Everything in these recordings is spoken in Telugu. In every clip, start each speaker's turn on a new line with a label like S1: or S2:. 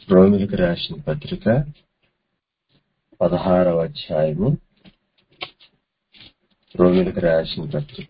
S1: రోమిలకు రాసిన పత్రిక పదహారవ అధ్యాయము రోమిలకు రాసిన పత్రిక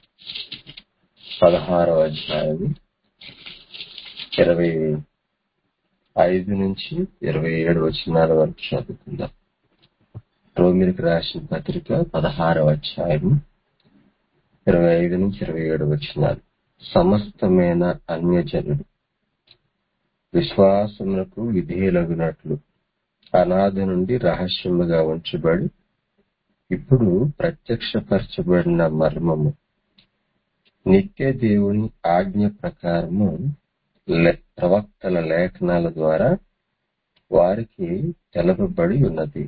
S1: పదహారవ అధ్యాయము ఇరవై ఐదు నుంచి ఇరవై ఏడు వచనాల వరకు చదువుకుందాం రోమిలకు రాసిన పత్రిక పదహారవ అధ్యాయము ఇరవై ఐదు నుంచి ఇరవై ఏడు వచనాలు సమస్తమైన అన్యజనుడు విశ్వాసములకు విధేయులగునట్లు అనాది నుండి రహస్యముగా ఉంచబడి ఇప్పుడు ప్రత్యక్షపరచబడిన మర్మము నిత్య దేవుని ఆజ్ఞ ప్రకారము లే- ప్రవక్తల లేఖనాల ద్వారా వారికి తెలపబడి ఉన్నది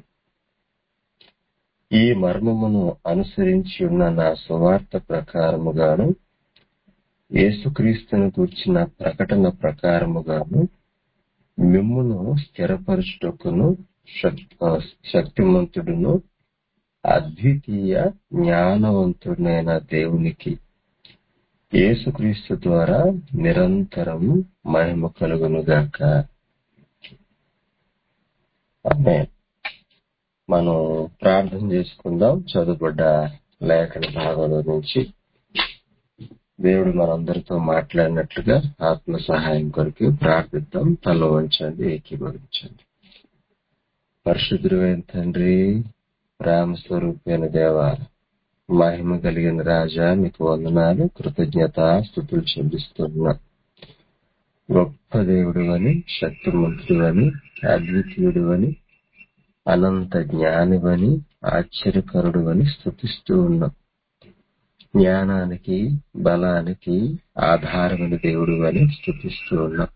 S1: ఈ మర్మమును అనుసరించి ఉన్న నా సువార్త ప్రకారముగాను యేసుక్రీస్తును గూర్చిన ప్రకటన ప్రకారముగాను మిమ్మును స్థిరపరచుటకును శక్- శక్తిమంతుడును అద్వితీయ జ్ఞానవంతుడైన దేవునికి యేసుక్రీస్తు ద్వారా నిరంతరం మహిమ కలుగునుగాక ఆమేన్. మనం ప్రార్థన చేసుకుందాం చదువుబడ్డ లేఖన భాగంలో నుంచి దేవుడు మనందరితో మాట్లాడినట్లుగా ఆత్మ సహాయం కొరకు ప్రార్థిద్దాం తల వంచండి ఏకీభవించండి పరిశుద్ధుడైన తండ్రి ప్రేమ స్వరూపైన దేవ మహిమ కలిగిన రాజా మీకు వందనాలు కృతజ్ఞత స్థుతులు చెల్లిస్తున్నా గొప్ప దేవుడు అని శక్తిమంతుడు అని అద్వితీయుడు అని అనంత జ్ఞానివని ఆశ్చర్యకరుడు అని స్థుతిస్తూ ఉన్నాం జ్ఞానానికి బలానికి ఆధారమైన దేవుడు అని స్థుతిస్తూ ఉన్నాం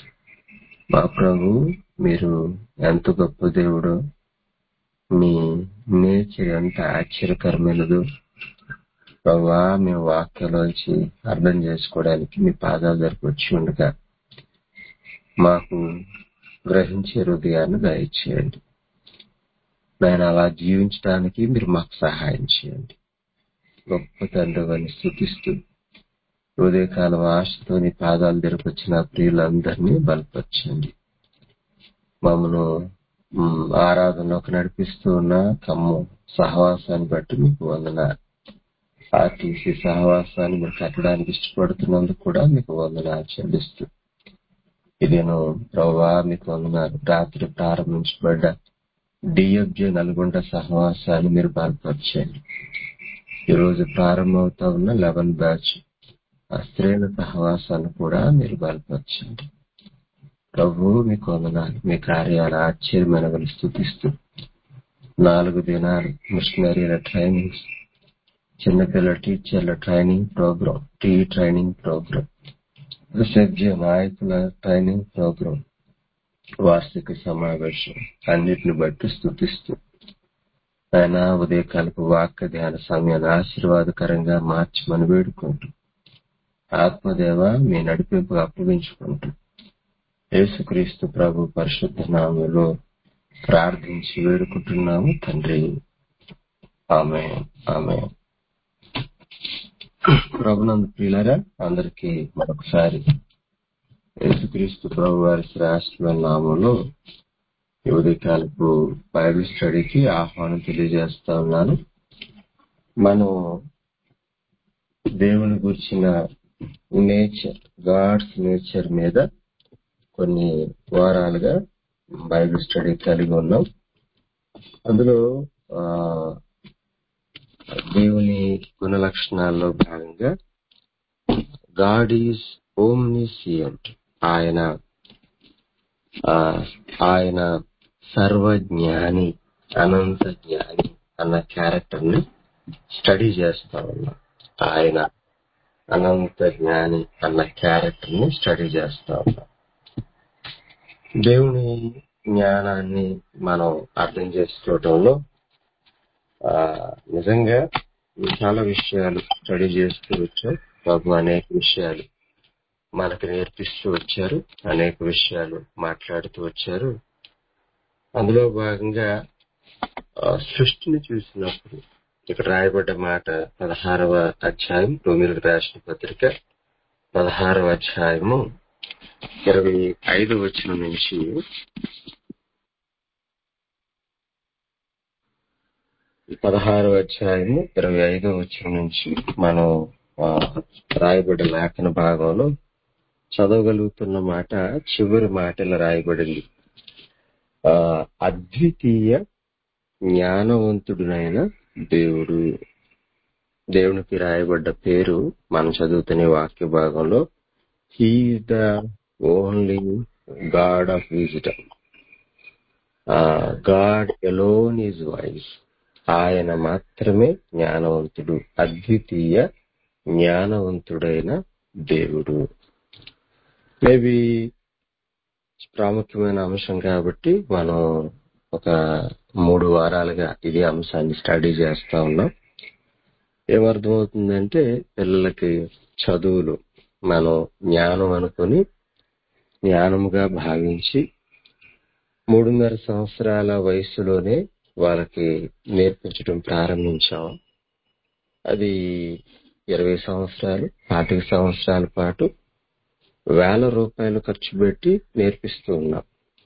S1: మా ప్రభు మీరు ఎంత గొప్ప దేవుడు మీ నేచర్ ఎంత ఆశ్చర్యకరమైనదో ప్రభా మీ వాక్యలోంచి అర్థం చేసుకోవడానికి మీ పాదాల దగ్గరకు వచ్చి ఉండగా మాకు గ్రహించే హృదయాన్ని దయచేయండి నేను అలా జీవించడానికి మీరు మాకు సహాయం చేయండి గొప్ప తండ్రి అని స్థుతిస్తూ ఉదయకాలం ఆశతో నీ పాదాల దగ్గరకు వచ్చిన ప్రియులందరినీ బలపరచండి మమ్మను మ్, ఆరాధనలోకి నడిపిస్తూ ఉన్న కమ్ము సహవాసాన్ని బట్టి మీకు వందన ఆర్టీసీ సహవాసాన్ని మీరు కట్టడానికి ఇష్టపడుతున్నందుకు కూడా మీకు వందన చెల్లిస్తూ ఇదేను ప్రభా మీకు వందనాలు రాత్రి ప్రారంభించబడ్డ డిఎఫ్జే నల్గొండ సహవాసాన్ని మీరు బలపరచండి ఈ రోజు ప్రారంభమవుతా ఉన్న లెవెన్ బ్యాచ్ ఆ స్త్రీల సహవాసాన్ని కూడా మీరు బలపరచండి ప్రభు మీకు వందనాలు మీ కార్యాల ఆశ్చర్యమైన స్థుతిస్తూ నాలుగు దినాలు మిషనరీల ట్రైనింగ్స్ చిన్నపిల్లల టీచర్ల training program T training program సభ్య నాయకుల ట్రైనింగ్ ప్రోగ్రామ్ వార్షిక సమావేశం అన్నిటిని బట్టి స్థుతిస్తూ ఆయన ఉదయకాలపు వాక్య ధ్యాన సమయాన్ని ఆశీర్వాదకరంగా మార్చమని వేడుకుంటూ ఆత్మదేవ మీ నడిపింపు అప్పగించుకుంటూ యేసుక్రీస్తు ప్రభు పరిశుద్ధ నామంలో ప్రార్థించి వేడుకుంటున్నాము తండ్రి ఆమె ఆమె ప్రభునందు ప్రియులరా అందరికీ మరొకసారి యేసుక్రీస్తు ప్రభు వారి శ్రేష్టమైన నామంలో ఈ ఉదయకాలపు బైబిల్ స్టడీకి ఆహ్వానం తెలియజేస్తా ఉన్నాను మనం దేవుని గురించిన నేచర్ గాడ్స్ నేచర్ మీద కొన్ని వారాలుగా బైబిల్ స్టడీ కలిగి ఉన్నాం అందులో ఆ, దేవుని గుణ లక్షణాల్లో భాగంగా గాడ్ ఈజ్ ఓమ్నిసియంట్ ఆయన ఆ, ఆయన సర్వజ్ఞాని అనంత జ్ఞాని అన్న క్యారెక్టర్ ని స్టడీ చేస్తా ఉన్నాం ఆయన అనంత జ్ఞాని అన్న క్యారెక్టర్ ని స్టడీ చేస్తా ఉన్నాం దేవుని జ్ఞానాన్ని మనం అర్థం చేసుకోవటంలో ఆ, నిజంగా చాలా విషయాలు స్టడీ చేస్తూ వచ్చాం బాబు అనేక విషయాలు మనకు నేర్పిస్తూ వచ్చారు అనేక విషయాలు మాట్లాడుతూ వచ్చారు అందులో భాగంగా ఆ, సృష్టిని చూసినప్పుడు ఇక్కడ రాయబడ్డ మాట పదహారవ అధ్యాయం రోమిలకు రాసిన పత్రిక పదహారవ అధ్యాయము ఇరవై ఐదు వచ్చిన నుంచి పదహారు అధ్యాయము ఇరవై ఐదో వచ్చిన నుంచి మనం ఆ, రాయబడిన లేఖన భాగంలో చదవగలుగుతున్న మాట చివరి మాట ఇలా రాయబడింది ఆ అద్వితీయ జ్ఞానవంతుడునైన దేవుడు దేవునికి రాయబడ్డ పేరు మనం చదువుతున్న ఈ వాక్య భాగంలో he the only God of wisdom God alone is wise ఆయన మాత్రమే జ్ఞానవంతుడు అద్వితీయ జ్ఞానవంతుడైన దేవుడు మేబీ ప్రాముఖ్యమైన అంశం కాబట్టి మనం ఒక మూడు వారాలుగా ఇదే అంశాన్ని స్టడీ చేస్తా ఉన్నాం ఏమర్థమవుతుందంటే పిల్లలకి చదువులు మనం జ్ఞానం అనుకుని జ్ఞానముగా భావించి మూడున్నర సంవత్సరాల వయసులోనే వాళ్ళకి నేర్పించడం ప్రారంభించాం అది ఇరవై సంవత్సరాలు పాతిక సంవత్సరాల పాటు వేల రూపాయలు ఖర్చు పెట్టి నేర్పిస్తూ ఉన్నాం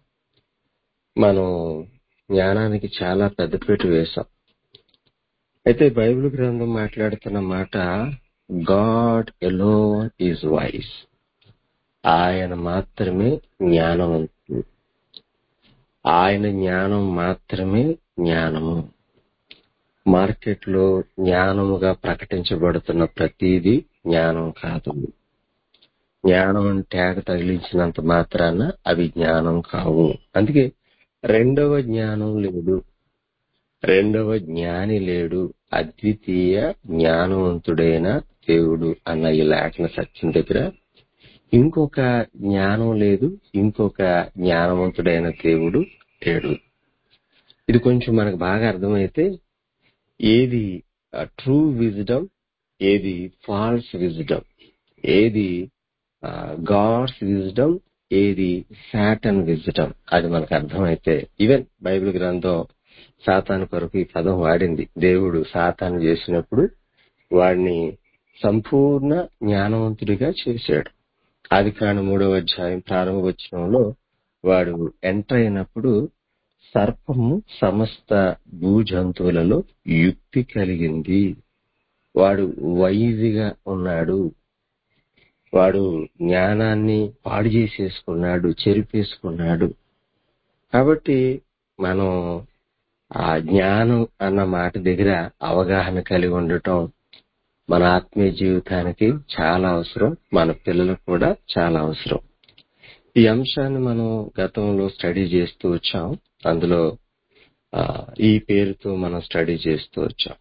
S1: మనం జ్ఞానానికి చాలా పెద్దపీట వేశాం అయితే బైబిల్ గ్రంథం మాట్లాడుతున్న మాట గాడ్ ఎలోన్ ఈజ్ వాయిస్ ఆయన మాత్రమే జ్ఞానవంతుడు ఆయన జ్ఞానం మాత్రమే జ్ఞానము మార్కెట్ లో జ్ఞానముగా ప్రకటించబడుతున్న ప్రతిదీ జ్ఞానం కాదు జ్ఞానం అని ట్యాగ్ తగిలించినంత మాత్రాన అవి జ్ఞానం కావు అందుకే రెండవ జ్ఞానం లేదు రెండవ జ్ఞాని లేడు అద్వితీయ జ్ఞానవంతుడైన దేవుడు అన్న ఈ లేఖన సత్యం దగ్గర ఇంకొక జ్ఞానం లేదు ఇంకొక జ్ఞానవంతుడైన దేవుడు లేడు ఇది కొంచెం మనకు బాగా అర్థమైతే ఏది ట్రూ విజిడమ్ ఏది ఫాల్స్ విజిడమ్ ఏది గాడ్స్ విజిడమ్ ఏది సాటన్ విజిడమ్ అది మనకు అర్థమైతే ఈవెన్ బైబిల్ గ్రంథం సాతాను కొరకు ఈ పదం వాడింది దేవుడు సాతాను చేసినప్పుడు వాడిని సంపూర్ణ జ్ఞానవంతుడిగా చేశాడు ఆది కాండ మూడవ అధ్యాయం ప్రారంభ వచనంలో వాడు ఎంటర్ అయినప్పుడు సర్పము సమస్త భూజంతువులలో యుక్తి కలిగింది వాడు వైదిగా ఉన్నాడు వాడు జ్ఞానాన్ని పాడు చేసేసుకున్నాడు చెరిపేసుకున్నాడు కాబట్టి మనం ఆ జ్ఞానం అన్న మాట దగ్గర అవగాహన కలిగి ఉండటం మన ఆత్మీయ జీవితానికి చాలా అవసరం మన పిల్లలకు కూడా చాలా అవసరం ఈ అంశాన్ని మనం గతంలో స్టడీ చేస్తూ వచ్చాం అందులో ఆ, ఈ పేరుతో మనం స్టడీ చేస్తూ వచ్చాం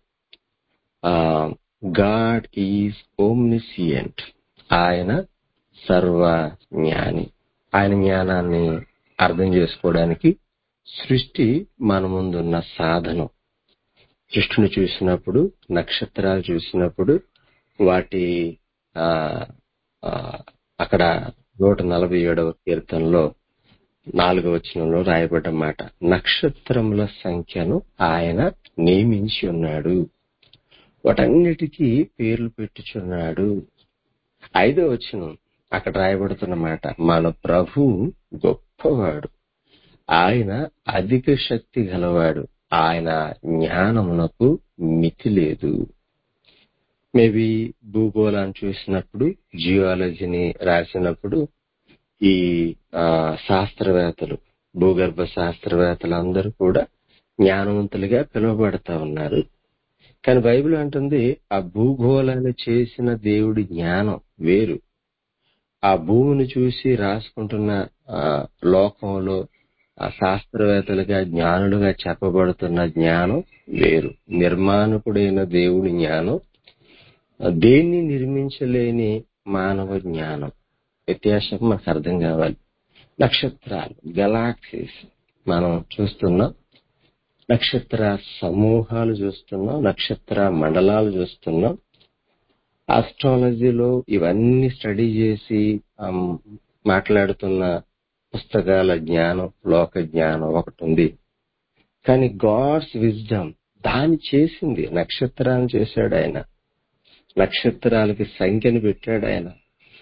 S1: గాడ్ ఈజ్ ఓమ్నిసియంట్ ఆయన సర్వ జ్ఞాని ఆయన జ్ఞానాన్ని అర్థం చేసుకోవడానికి సృష్టి మన ముందున్న సాధనం సృష్టిని చూసినప్పుడు నక్షత్రాలు చూసినప్పుడు వాటి ఆ ఆ, అక్కడ నూట నలభై ఏడవ కీర్తనలో నాలుగవ వచనంలో రాయబడ్డ మాట నక్షత్రముల సంఖ్యను ఆయన నియమించి ఉన్నాడు వాటన్నిటికీ పేర్లు పెట్టుచున్నాడు ఐదో వచనం అక్కడ రాయబడుతున్న మాట మన ప్రభు గొప్పవాడు ఆయన అధిక శక్తి గలవాడు ఆయన జ్ఞానమునకు మితి లేదు మేబీ భూగోళాన్ని చూసినప్పుడు జియాలజీని రాసినప్పుడు ఈ ఆ, శాస్త్రవేత్తలు భూగర్భ శాస్త్రవేత్తలు అందరూ కూడా జ్ఞానవంతులుగా పిలువబడతా ఉన్నారు కానీ బైబిల్ అంటుంది ఆ భూగోళాన్ని చేసిన దేవుడి జ్ఞానం వేరు ఆ భూమిని చూసి రాసుకుంటున్న ఆ, లోకంలో ఆ శాస్త్రవేత్తలుగా జ్ఞానులుగా చెప్పబడుతున్న జ్ఞానం వేరు నిర్మాణకుడైన దేవుడి జ్ఞానం ఆ, దేన్ని నిర్మించలేని మానవ జ్ఞానం వ్యత్యాసం మనకు అర్థం కావాలి నక్షత్రాలు గెలాక్సీస్ మనం చూస్తున్నాం నక్షత్ర సమూహాలు చూస్తున్నాం నక్షత్ర మండలాలు చూస్తున్నాం ఆస్ట్రాలజీలో ఇవన్నీ స్టడీ చేసి ఆమ్, మాట్లాడుతున్న పుస్తకాల జ్ఞానం లోక జ్ఞానం ఒకటి ఉంది కానీ గాడ్స్ విజ్డమ్ దాన్ని చేసింది నక్షత్రాన్ని చేశాడు ఆయన నక్షత్రాలకి సంఖ్యను పెట్టాడు ఆయన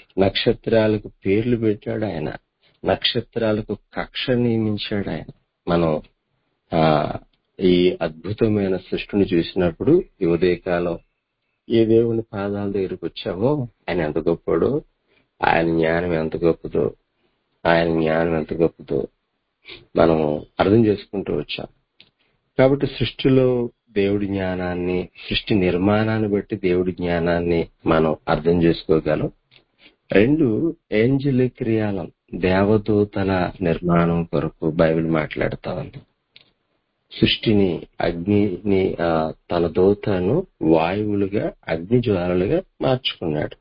S1: నక్షత్రాలకు పేర్లు పెట్టాడు ఆయన నక్షత్రాలకు కక్ష నియమించాడు ఆయన మనం ఆ ఈ అద్భుతమైన సృష్టిని చూసినప్పుడు ఈ ఉదయకాలం ఏ దేవుని పాదాల దగ్గరికి వచ్చామో ఆయన ఎంత గొప్పడో ఆయన జ్ఞానం ఎంత గొప్పదో ఆయన జ్ఞానం ఎంత గొప్పదో మనం అర్థం చేసుకుంటూ వచ్చాం కాబట్టి సృష్టిలో దేవుడి జ్ఞానాన్ని సృష్టి నిర్మాణాన్ని బట్టి దేవుడి జ్ఞానాన్ని మనం అర్థం చేసుకోగలం రెండు ఏంజలిక్ క్రియాలం దేవదూతల నిర్మాణం కొరకు బైబిల్ మాట్లాడుతా ఉంది సృష్టిని అగ్నిని ఆ, తన దూతను వాయువులుగా అగ్ని జ్వాలలుగా మార్చుకున్నాడు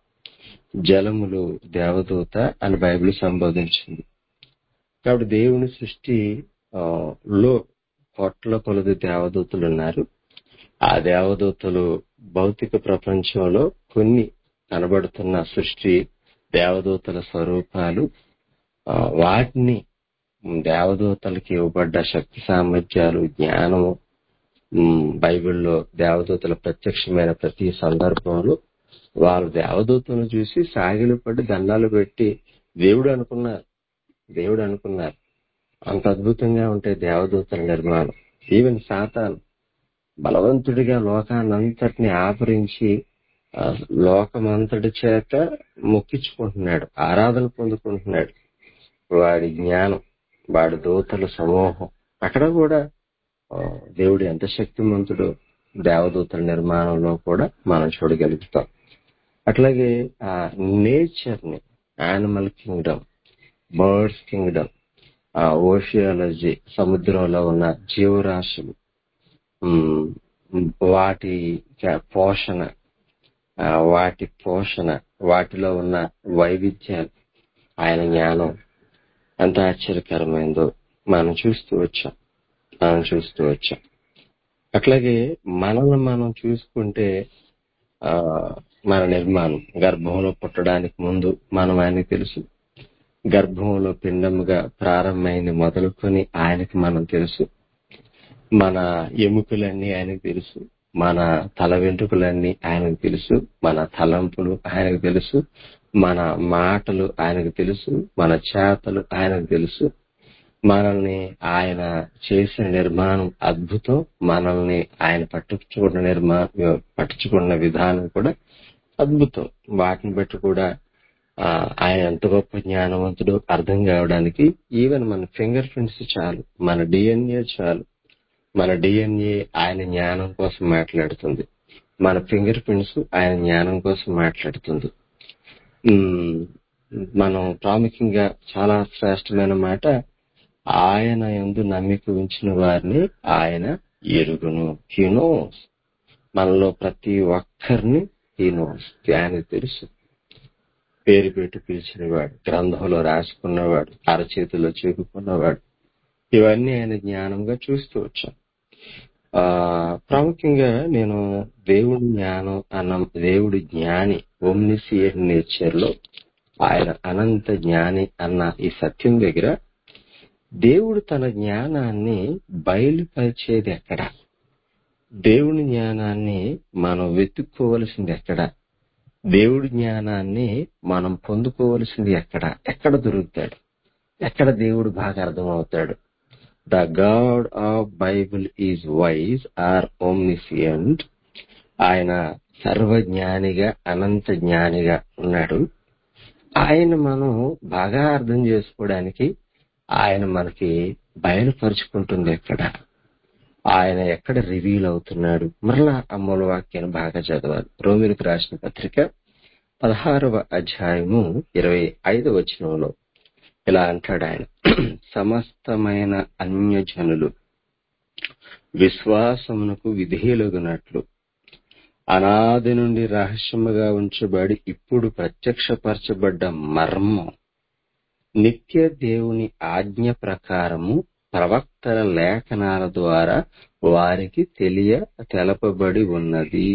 S1: జలములు దేవదూత అని బైబిల్ సంబోధించింది కాబట్టి దేవుని సృష్టి ఆ, లో కోట్ల కొలది దేవదూతలు ఉన్నారు ఆ దేవదూతలు భౌతిక ప్రపంచంలో కొన్ని కనబడుతున్న సృష్టి దేవదూతల స్వరూపాలు ఆ, వాటిని దేవదూతలకి ఇవ్వబడ్డ శక్తి సామర్థ్యాలు జ్ఞానము ఉమ్, బైబిల్లో దేవదూతల ప్రత్యక్షమైన ప్రతి సందర్భంలో వాళ్ళు దేవదూతలను చూసి సాగిలపడి దండాలు పెట్టి దేవుడు అనుకున్నారు దేవుడు అనుకున్నారు అంత అద్భుతంగా ఉంటాయి దేవదూతల నిర్మాణం ఈవెన్ సాతాన్ బలవంతుడిగా లోకాన్నంతటిని ఆవరించి ఆ, లోకమంతటి చేత మొక్కించుకుంటున్నాడు ఆరాధన పొందుకుంటున్నాడు వాడి జ్ఞానం వాడి దూతల సమూహం అక్కడ కూడా ఆ, దేవుడు ఎంత శక్తిమంతుడో దేవదూతల నిర్మాణంలో కూడా మనం చూడగలుగుతాం అట్లాగే ఆ నేచర్ ని యానిమల్ కింగ్డమ్ బర్డ్స్ కింగ్డమ్ ఆ ఓషియాలజీ సముద్రంలో ఉన్న జీవరాశులు ఉమ్, వాటి క- పోషణ ఆ, వాటి పోషణ వాటిలో ఉన్న వైవిధ్యాలు ఆయన జ్ఞానం ఎంత ఆశ్చర్యకరమైందో మనం చూస్తూ వచ్చాం మనం చూస్తూ వచ్చాం అట్లాగే మనల్ని మనం చూసుకుంటే ఆ మన నిర్మాణం గర్భంలో పుట్టడానికి ముందు మనం ఆయనకి తెలుసు గర్భంలో పిండముగా ప్రారంభమైంది మొదలుకొని ఆయనకి మనం తెలుసు మన ఎముకలన్నీ ఆయనకు తెలుసు మన తల వెంట్రుకలన్నీ ఆయనకు తెలుసు మన తలంపులు ఆయనకు తెలుసు మన మాటలు ఆయనకు తెలుసు మన చేతలు ఆయనకు తెలుసు మనల్ని ఆయన చేసిన నిర్మాణం అద్భుతం మనల్ని ఆయన పట్టించుకున్న నిర్మా పట్టించుకున్న విధానం కూడా అద్భుతం వాటిని బట్టి కూడా ఆ, ఆయన ఎంత గొప్ప జ్ఞానవంతుడో అర్థం కావడానికి ఈవెన్ మన ఫింగర్ ప్రింట్స్ చాలు మన డిఎన్ఏ చాలు మన డిఎన్ఏ ఆయన జ్ఞానం కోసం మాట్లాడుతుంది మన ఫింగర్ ప్రింట్స్ ఆయన జ్ఞానం కోసం మాట్లాడుతుంది ఉమ్, మనం ప్రాముఖ్యంగా చాలా శ్రేష్టమైన మాట ఆయన ఎందు నమ్మిక ఉంచిన వారిని ఆయన ఎరుగును హీనోస్ మనలో ప్రతి ఒక్కరిని హీనోస్ ఆయనకు తెలుసు పేరు పెట్టి పిలిచినవాడు గ్రంథంలో రాసుకున్నవాడు అరచేతిలో చెప్పుకున్నవాడు ఇవన్నీ ఆయన జ్ఞానంగా చూస్తూ వచ్చాం ఆ ప్రాముఖ్యంగా నేను దేవుడి జ్ఞానం అన్న దేవుడి జ్ఞాని ఒమ్నిసియట్ నేచర్ లో ఆయన అనంత జ్ఞాని అన్న ఈ సత్యం దగ్గర దేవుడు తన జ్ఞానాన్ని బయలుపరిచేది ఎక్కడ దేవుని జ్ఞానాన్ని మనం వెతుక్కోవలసింది ఎక్కడ దేవుడి జ్ఞానాన్ని మనం పొందుకోవలసింది ఎక్కడ ఎక్కడ దొరుకుతాడు ఎక్కడ దేవుడు బాగా అర్థమవుతాడు the God of Bible is wise or omniscient ఆయన సర్వజ్ఞానిగా అనంత జ్ఞానిగా ఉన్నాడు ఆయన మనం బాగా అర్థం చేసుకోవడానికి ఆయన మనకి బయలుపరుచుకుంటుంది ఎక్కడ ఆయన ఎక్కడ రివీల్ అవుతున్నాడు మరలా ఆ మూలవాక్యాన్ని బాగా చదవాలి రోమిలకు రాసిన పత్రిక పదహారవ అధ్యాయము ఇరవై ఐదవ వచనంలో ఇలా అంటాడు ఆయన సమస్తమైన అన్యజనులు విశ్వాసమునకు విధేయులగునట్లు అనాది నుండి రహస్యముగా ఉంచబడి ఇప్పుడు ప్రత్యక్షపరచబడ్డ మర్మం నిత్య దేవుని ఆజ్ఞ ప్రకారము ప్రవక్తల లేఖనాల ద్వారా వారికి తెలియ తెలపబడి ఉన్నది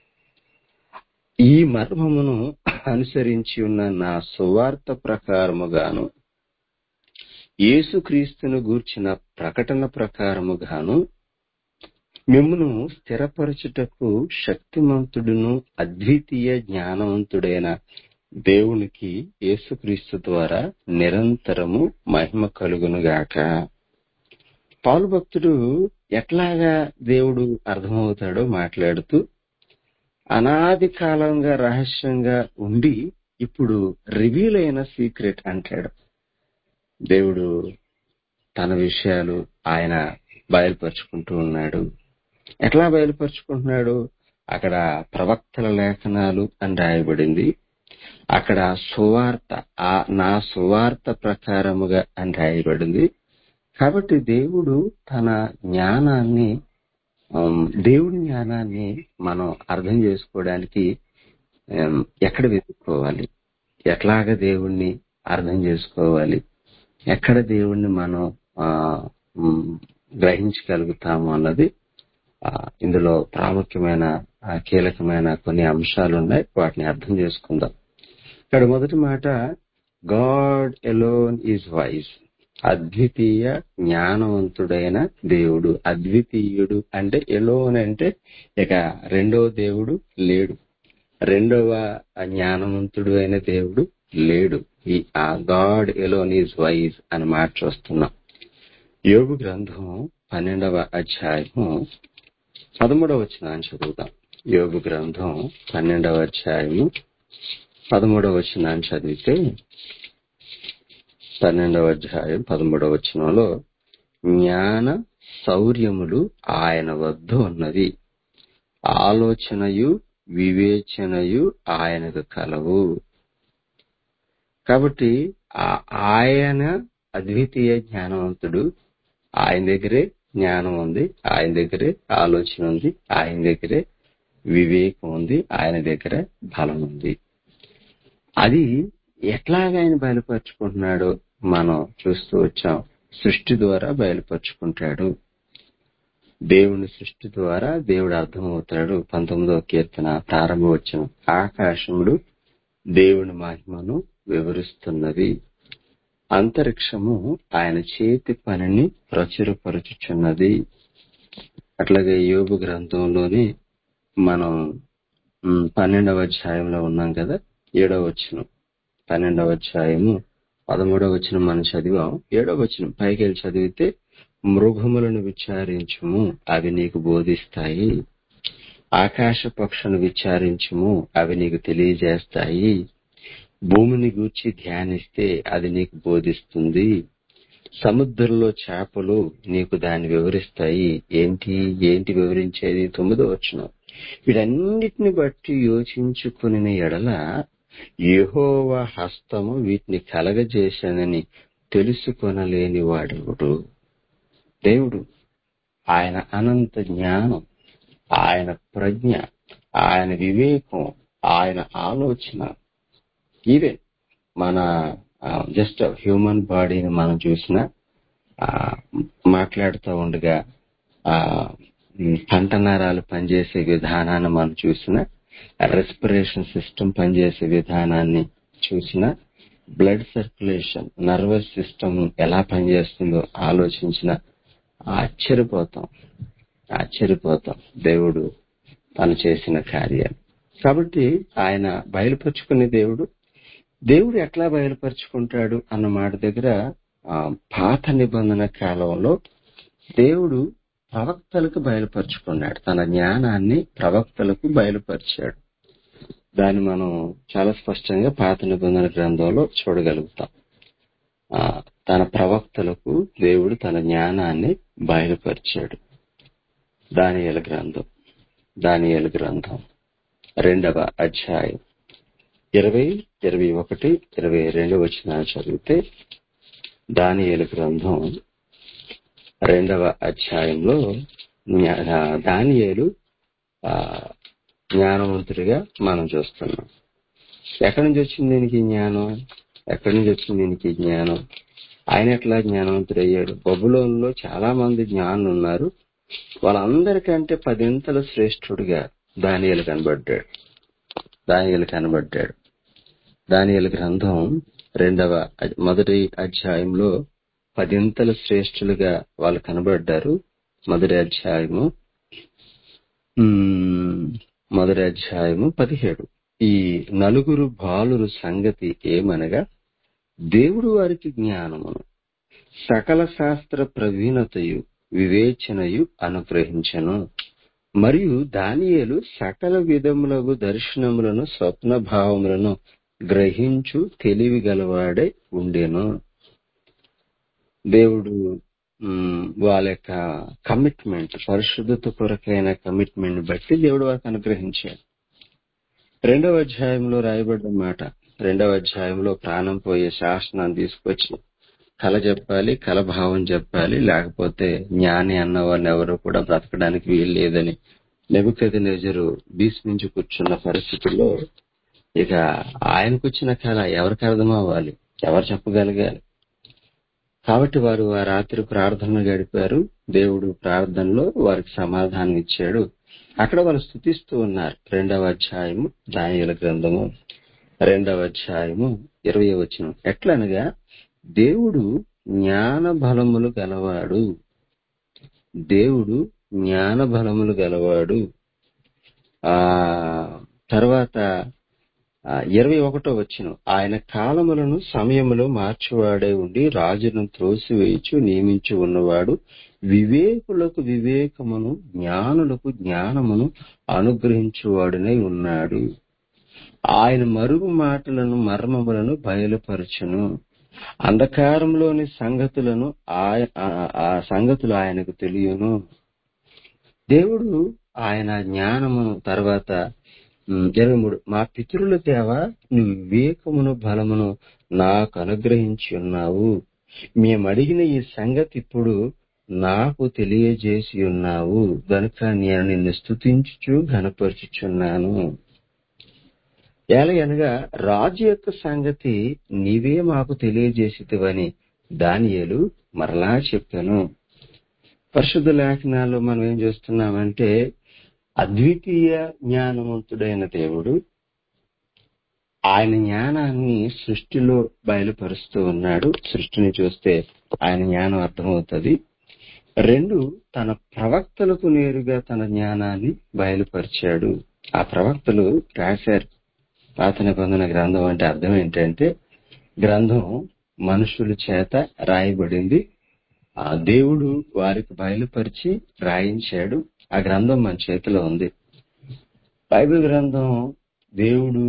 S1: ఈ మర్మమును అనుసరించి ఉన్న నా సువార్త ప్రకారముగాను యేసుక్రీస్తును గూర్చిన ప్రకటన ప్రకారముగాను మిమ్మును స్థిరపరచుటకు శక్తిమంతుడును అద్వితీయ జ్ఞానవంతుడైన దేవునికి యేసుక్రీస్తు ద్వారా నిరంతరము మహిమ కలుగును గాక పౌలు భక్తుడు ఎట్లాగా దేవుడు అర్థమవుతాడో మాట్లాడుతూ అనాది కాలంగా రహస్యంగా ఉండి ఇప్పుడు రివీల్ అయిన సీక్రెట్ అంటాడు దేవుడు తన విషయాలు ఆయన బయలుపరుచుకుంటూ ఉన్నాడు ఎట్లా బయలుపరుచుకుంటున్నాడు అక్కడ ప్రవక్తల లేఖనాలు అని రాయబడింది అక్కడ సువార్త ఆ నా సువార్త ప్రకారముగా అని రాయబడింది కాబట్టి దేవుడు తన జ్ఞానాన్ని ఆమ్, దేవుడి జ్ఞానాన్ని మనం అర్థం చేసుకోవడానికి ఆమ్, ఎక్కడ వెతుక్కోవాలి ఎట్లాగ దేవుణ్ణి అర్థం చేసుకోవాలి ఎక్కడ దేవుణ్ణి మనం ఆ, ఉమ్, గ్రహించగలుగుతాము అన్నది ఆ, ఇందులో ప్రాముఖ్యమైన ఆ, కీలకమైన కొన్ని అంశాలు ఉన్నాయి వాటిని అర్థం చేసుకుందాం ఇక్కడ మొదటి మాట గాడ్ ఎలోన్ ఈజ్ వైజ్ అద్వితీయ జ్ఞానవంతుడైన దేవుడు అద్వితీయుడు అంటే ఎలోన్ అంటే ఇక రెండవ దేవుడు లేడు రెండవ జ్ఞానవంతుడు అయిన దేవుడు లేడు ఈ ఆ గాడ్ ఎలోన్ ఈజ్ వైజ్ అని మాట చూస్తున్నాం యోగు గ్రంథం పన్నెండవ అధ్యాయము పదమూడవ వచనాన్ని చదువుతాం యోగు గ్రంథం పన్నెండవ అధ్యాయము పదమూడవ వచనాన్ని చదివితే పన్నెండవ అధ్యాయం పదమూడవ వచనంలో జ్ఞాన శౌర్యములు ఆయన వద్ద ఉన్నది ఆలోచనయు వివేచనయు ఆయనకు కలవు కాబట్టి ఆ- ఆయన అద్వితీయ జ్ఞానవంతుడు ఆయన దగ్గరే జ్ఞానం ఉంది ఆయన దగ్గరే ఆలోచన ఉంది ఆయన దగ్గరే వివేకం ఉంది ఆయన దగ్గర బలం ఉంది అది ఎట్లాగా ఆయన బయలుపరుచుకుంటున్నాడో మనం చూస్తూ వచ్చాం సృష్టి ద్వారా బయలుపరుచుకుంటాడు దేవుని సృష్టి ద్వారా దేవుడు అర్థమవుతాడు పంతొమ్మిదవ కీర్తన ప్రారంభ వచ్చిన ఆకాశములు దేవుని మహిమను వివరిస్తున్నది అంతరిక్షము ఆయన చేతి పనిని ప్రచురపరుచుచున్నది అట్లాగే యోగు గ్రంథంలోని మనం ఉమ్, పన్నెండవ అధ్యాయంలో ఉన్నాం కదా ఏడవ వచనం పన్నెండవ అధ్యాయము పదమూడవ వచనం మనం చదివాం ఏడవ వచనం పైకి వెళ్ళి చదివితే మృగములను విచారించుము అవి నీకు బోధిస్తాయి ఆకాశ పక్షులను విచారించుము అవి నీకు తెలియజేస్తాయి భూమిని గూర్చి ధ్యానిస్తే అది నీకు బోధిస్తుంది సముద్రంలో చేపలు నీకు దాన్ని వివరిస్తాయి ఏంటి ఏంటి వివరించేది తొమ్మిదో వచ్చిన వీటన్నిటిని బట్టి యోచించుకుని ఎడల యెహోవ హస్తము వీటిని కలగజేశానని తెలుసుకొనలేని వాడెవడు దేవుడు ఆయన అనంత జ్ఞానం ఆయన ప్రజ్ఞ ఆయన వివేకం ఆయన ఆలోచన ఇవే మన జస్ట్ హ్యూమన్ బాడీని మనం చూసిన మాట్లాడుతూ ఉండగా ఆ ఉమ్, కంఠనారాలు పనిచేసే విధానాన్ని మనం చూసిన రెస్పిరేషన్ సిస్టమ్ పనిచేసే విధానాన్ని చూసిన బ్లడ్ సర్క్యులేషన్ నర్వస్ సిస్టమ్ ఎలా పనిచేస్తుందో ఆలోచించిన ఆశ్చర్యపోతాం ఆశ్చర్యపోతాం దేవుడు తను చేసిన కార్యాలు కాబట్టి ఆయన బయలుపరుచుకునే దేవుడు దేవుడు ఎట్లా బయలుపరుచుకుంటాడు అన్న మాట దగ్గర ఆ, పాత నిబంధన కాలంలో దేవుడు ప్రవక్తలకు బయలుపరుచుకున్నాడు తన జ్ఞానాన్ని ప్రవక్తలకు బయలుపరిచాడు దాన్ని మనం చాలా స్పష్టంగా పాత నిబంధన గ్రంథంలో చూడగలుగుతాం ఆ, తన ప్రవక్తలకు దేవుడు తన జ్ఞానాన్ని బయలుపరిచాడు దానియేలు గ్రంథం దానియేలు గ్రంథం రెండవ అధ్యాయం ఇరవై ఇరవై ఒకటి ఇరవై రెండు వచ్చిన చదివితే దానియేలు గ్రంథం రెండవ అధ్యాయంలో జ్ఞా- దానియేలు ఆ, జ్ఞానవంతుడిగా మనం చూస్తున్నాం ఎక్కడి నుంచి వచ్చింది దీనికి ఈ జ్ఞానం ఎక్కడి నుంచి వచ్చింది దీనికి ఈ జ్ఞానం ఆయన ఎట్లా జ్ఞానవంతుడు అయ్యాడు బబులోన్లో చాలా మంది జ్ఞానులు ఉన్నారు వాళ్ళందరికంటే పదింతలు శ్రేష్ఠుడిగా దానియేలు కనబడ్డాడు దానియేలు కనబడ్డాడు దానియేలు గ్రంథం రెండవ అ- మొదటి అధ్యాయంలో పదింతలు శ్రేష్ఠులుగా వాళ్ళు కనబడ్డారు మొదటి అధ్యాయము ఉమ్, మొదటి అధ్యాయము పదిహేడు ఈ నలుగురు బాలురు సంగతి ఏమనగా దేవుడు వారికి జ్ఞానమును సకల శాస్త్ర ప్రవీణతయు వివేచనయు అనుగ్రహించను మరియు దానియేలు సకల విధములగు దర్శనములను స్వప్న భావములను గ్రహించు తెలివి గలవాడై ఉండెను దేవుడు మ్, వాళ్ళ యొక్క కమిట్మెంట్ పరిశుద్ధత కొరకైన కమిట్మెంట్ బట్టి దేవుడు వారికి అనుగ్రహించాడు రెండవ అధ్యాయంలో రాయబడ్డ మాట రెండవ అధ్యాయంలో ప్రాణం పోయే శాసనాన్ని తీసుకొచ్చి కళ చెప్పాలి కళ భావం చెప్పాలి లేకపోతే జ్ఞాని అన్న వాళ్ళని ఎవరు కూడా బ్రతకడానికి వీలు లేదని నెబుకది నెజరు భీష్మించి కూర్చున్న పరిస్థితుల్లో ఇక ఆయనకు వచ్చిన కళ ఎవరికి అర్థం అవ్వాలి ఎవరు చెప్పగలగాలి కాబట్టి వారు ఆ రాత్రి ప్రార్థన గడిపారు దేవుడు ప్రార్థనలో వారికి సమాధానం ఇచ్చాడు అక్కడ వాళ్ళు స్థుతిస్తూ ఉన్నారు రెండవ అధ్యాయము దానియుల గ్రంథము రెండవ అధ్యాయము ఇరవై వచనం ఎట్లనగా దేవుడు జ్ఞాన బలములు గలవాడు దేవుడు జ్ఞాన బలములు గలవాడు ఆ తర్వాత ఆ, ఇరవై ఒకటో వచ్చిన ఆయన కాలములను సమయములో మార్చువాడే ఉండి రాజును త్రోసివేయచ్చు నియమించి ఉన్నవాడు వివేకులకు వివేకమును జ్ఞానులకు జ్ఞానమును అనుగ్రహించువాడునై ఉన్నాడు ఆయన మరుగు మాటలను మర్మములను బయలుపరచును అంధకారంలోని సంగతులను ఆయ- ఆ- ఆ సంగతులు ఆయనకు తెలియను దేవుడు ఆయన జ్ఞానమును తర్వాత ఉమ్, ఇరవై మూడు మా పితరుల దేవ నువ్వు వివేకమును బలమును నాకు అనుగ్రహించి ఉన్నావు మేము అడిగిన ఈ సంగతి ఇప్పుడు నాకు తెలియజేసి ఉన్నావు గనుక నేను నిన్ను స్తుతించుచు ఘనపరచుచున్నాను ఎలాగనగా రాజు యొక్క సంగతి నీవే మాకు తెలియజేసితివని దానియేలు మరలా చెప్పాను పరిశుద్ధ లేఖనాల్లో మనం ఏం చేస్తున్నామంటే అద్వితీయ జ్ఞానవంతుడైన దేవుడు ఆయన జ్ఞానాన్ని సృష్టిలో బయలుపరుస్తూ ఉన్నాడు సృష్టిని చూస్తే ఆయన జ్ఞానం అర్థమవుతుంది రెండు తన ప్రవక్తలకు నేరుగా తన జ్ఞానాన్ని బయలుపరిచాడు ఆ ప్రవక్తలు రాశారు పాత నిబంధన గ్రంథం అంటే అర్థం ఏంటంటే గ్రంథం మనుషుల చేత రాయబడింది ఆ దేవుడు వారికి బయలుపరిచి రాయించాడు ఆ గ్రంథం మన చేతిలో ఉంది బైబిల్ గ్రంథం దేవుడు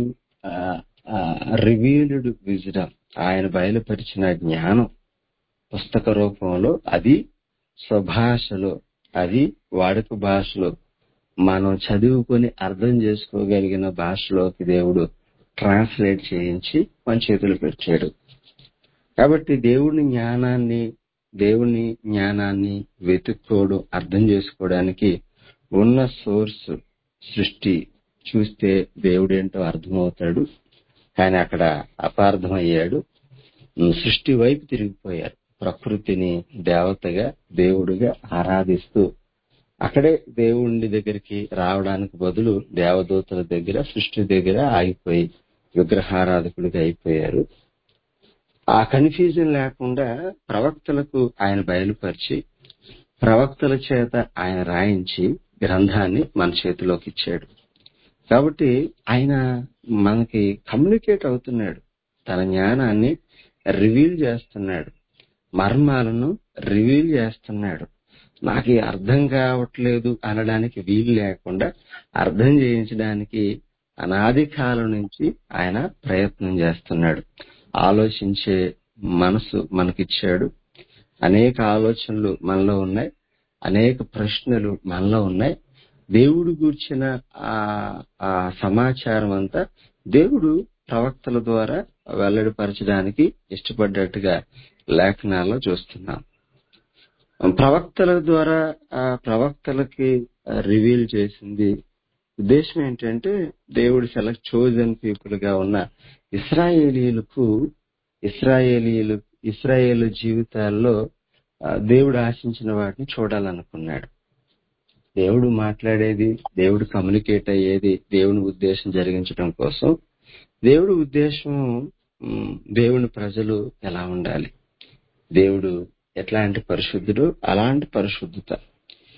S1: రివీల్డ్ విజడం ఆయన బయలుపరిచిన జ్ఞానం పుస్తక రూపంలో అది స్వభాషలో అది వాడుక భాషలో మనం చదువుకొని అర్థం చేసుకోగలిగిన భాషలోకి దేవుడు ట్రాన్స్లేట్ చేయించి మన చేతులు పెట్టాడు కాబట్టి దేవుని జ్ఞానాన్ని దేవుని జ్ఞానాన్ని వెతుక్కోవడం అర్థం చేసుకోవడానికి ఉన్న సోర్స్ సృష్టి చూస్తే దేవుడేంటో అర్థమవుతాడు కానీ అక్కడ అపార్థం అయ్యాడు ఉమ్, సృష్టి వైపు తిరిగిపోయారు ప్రకృతిని దేవతగా దేవుడిగా ఆరాధిస్తూ అక్కడే దేవుడి దగ్గరికి రావడానికి బదులు దేవదూతల దగ్గర సృష్టి దగ్గర ఆగిపోయి విగ్రహారాధకుడిగా అయిపోయారు ఆ కన్ఫ్యూజన్ లేకుండా ప్రవక్తలకు ఆయన బయలుపరిచి ప్రవక్తల చేత ఆయన రాయించి గ్రంథాన్ని మన చేతిలోకి ఇచ్చాడు కాబట్టి ఆయన మనకి కమ్యూనికేట్ అవుతున్నాడు తన జ్ఞానాన్ని రివీల్ చేస్తున్నాడు మర్మాలను రివీల్ చేస్తున్నాడు నాకు ఈ అర్థం కావట్లేదు అనడానికి వీలు లేకుండా అర్థం చేయించడానికి అనాది కాలం నుంచి ఆయన ప్రయత్నం చేస్తున్నాడు ఆలోచించే మనసు మనకిచ్చాడు అనేక ఆలోచనలు మనలో ఉన్నాయి అనేక ప్రశ్నలు మనలో ఉన్నాయి దేవుడు గూర్చిన ఆ ఆ సమాచారం అంతా దేవుడు ప్రవక్తల ద్వారా వెల్లడిపరచడానికి ఇష్టపడ్డట్టుగా లేఖనాల్లో చూస్తున్నాం ప్రవక్తల ద్వారా ఆ ప్రవక్తలకి రివీల్ చేసింది ఉద్దేశం ఏంటంటే దేవుడు సెలెక్ట్ చోజన్ పీపుల్ గా ఉన్న ఇస్రాయేలీలకు ఇస్రాయేలీలు ఇస్రాయేల్ జీవితాల్లో ఆ, దేవుడు ఆశించిన వాటిని చూడాలనుకున్నాడు దేవుడు మాట్లాడేది దేవుడు కమ్యూనికేట్ అయ్యేది దేవుని ఉద్దేశం జరిగించడం కోసం దేవుడి ఉద్దేశం ఉమ్, దేవుని ప్రజలు ఎలా ఉండాలి దేవుడు ఎట్లాంటి పరిశుద్ధుడు అలాంటి పరిశుద్ధత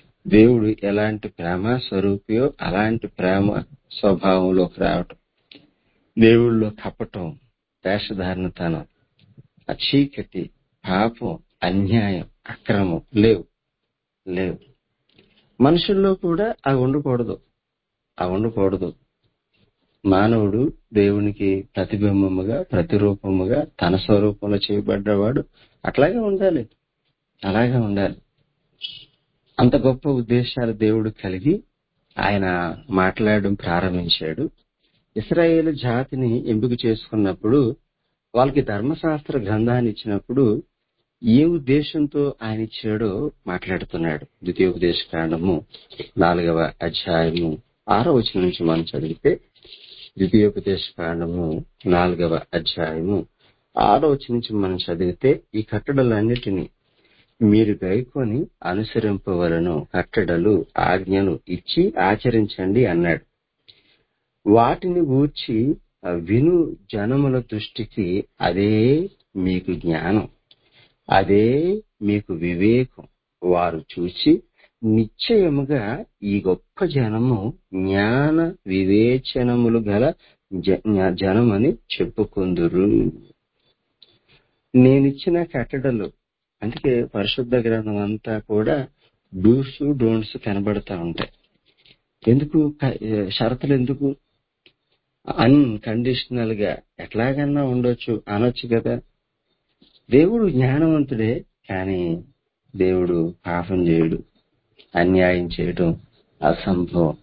S1: దేవుడు ఎలాంటి ప్రేమ స్వరూపియో అలాంటి ప్రేమ స్వభావంలోకి రావటం దేవుళ్ళో కపటం వేషధారణతనం ఆ చీకటి పాపం అన్యాయం అక్రమం లేవు లేవు మనుషుల్లో కూడా అవి ఉండకూడదు అవి ఉండకూడదు మానవుడు దేవునికి ప్రతిబింబముగా ప్రతిరూపముగా తన స్వరూపంలో చేయబడ్డవాడు అట్లాగే ఉండాలి అలాగే ఉండాలి అంత గొప్ప ఉద్దేశాలు దేవుడు కలిగి ఆయన మాట్లాడడం ప్రారంభించాడు ఇస్రాయేల్ జాతిని ఎంపిక చేసుకున్నప్పుడు వాళ్ళకి ధర్మశాస్త్ర గ్రంథాన్ని ఇచ్చినప్పుడు ఏ ఉద్దేశంతో ఆయన ఇచ్చాడో మాట్లాడుతున్నాడు ద్వితీయోపదేశ కాండము నాలుగవ అధ్యాయము ఆరో వచనం నుంచి మనం చదివితే ద్వితీయోపదేశ కాండము నాలుగవ అధ్యాయము ఆరో వచనం నుంచి మనం చదివితే ఈ కట్టడలన్నిటినీ మీరు గైకొని అనుసరింపవలను కట్టడలు ఆజ్ఞలు ఇచ్చి ఆచరించండి అన్నాడు వాటిని గూర్చి ఆ, విను జనముల దృష్టికి అదే మీకు జ్ఞానం అదే మీకు వివేకం వారు చూచి నిశ్చయముగా ఈ గొప్ప జనము జ్ఞాన వివేచనములు గల జ- జనమని చెప్పుకుందురు నేనిచ్చిన కట్టడలు అందుకే పరిశుద్ధ గ్రంథం అంతా కూడా డూస్ డోంట్స్ కనబడతా ఉంటాయి ఎందుకు క- షరతులు ఎందుకు అన్కండిషనల్ గా ఎట్లాగన్నా ఉండొచ్చు అనొచ్చు కదా దేవుడు జ్ఞానవంతుడే కానీ దేవుడు పాపం చేయడు అన్యాయం చేయడం అసంభవం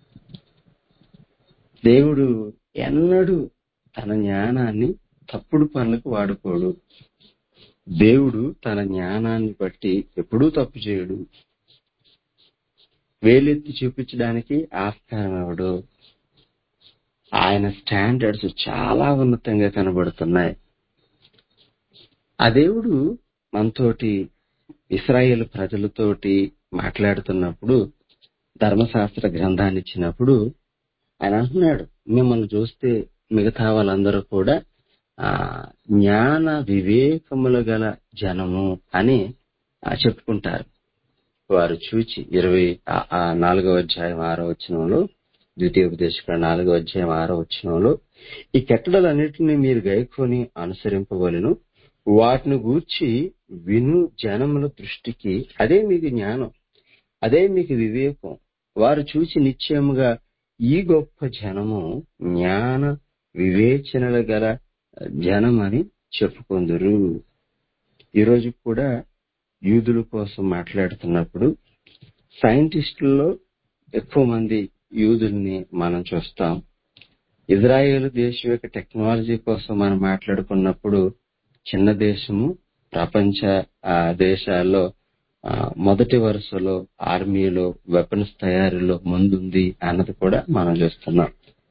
S1: దేవుడు ఎన్నడూ తన జ్ఞానాన్ని తప్పుడు పనులకు వాడుకోడు దేవుడు తన జ్ఞానాన్ని బట్టి ఎప్పుడూ తప్పు చేయడు వేలెత్తి చూపించడానికి ఆస్కారం ఇవ్వడు ఆయన స్టాండర్డ్స్ చాలా ఉన్నతంగా కనబడుతున్నాయి ఆ దేవుడు మనతోటి ఇస్రాయేల్ ప్రజలతోటి మాట్లాడుతున్నప్పుడు ధర్మశాస్త్ర గ్రంథాన్ని ఇచ్చినప్పుడు ఆయన అంటున్నాడు మిమ్మల్ని చూస్తే మిగతా వాళ్ళందరూ కూడా ఆ జ్ఞాన వివేకములు గల జనము అని ఆ, చెప్పుకుంటారు వారు చూచి ఇరవై ఆ- ఆ నాలుగవ అధ్యాయం ఆరో వచనంలో ద్వితీయోపదేశక నాలుగవ అధ్యాయం ఆరో వచనంలో ఈ కట్టడలన్నిటిని మీరు గైకొని అనుసరింపవలను వాటిని గూర్చి విను జనముల దృష్టికి అదే మీకు జ్ఞానం అదే మీకు వివేకం వారు చూసి నిశ్చయముగా ఈ గొప్ప జనము జ్ఞాన వివేచనలు గల జనమని చెప్పుకుందరు ఈరోజు కూడా యూదుల కోసం మాట్లాడుతున్నప్పుడు సైంటిస్టుల్లో ఎక్కువ మంది యూదుల్ని మనం చూస్తాం ఇజ్రాయేల్ దేశం యొక్క టెక్నాలజీ కోసం మనం మాట్లాడుకున్నప్పుడు చిన్న దేశము ప్రపంచ ఆ, దేశాల్లో ఆ, మొదటి వరుసలో ఆర్మీలో వెపన్స్ తయారీలో ముందుంది అన్నది కూడా మనం చూస్తున్నాం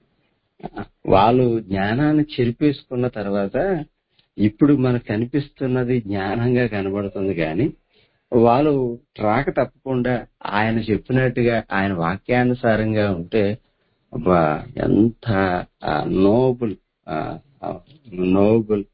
S1: వాళ్ళు జ్ఞానాన్ని చెరిపేసుకున్న తర్వాత ఇప్పుడు మనకు కనిపిస్తున్నది జ్ఞానంగా కనబడుతుంది కానీ వాళ్ళు ట్రాక్ తప్పకుండా ఆయన చెప్పినట్టుగా ఆయన వాక్యానుసారంగా ఉంటే అబ్బా, ఎంత నోబుల్ నోబుల్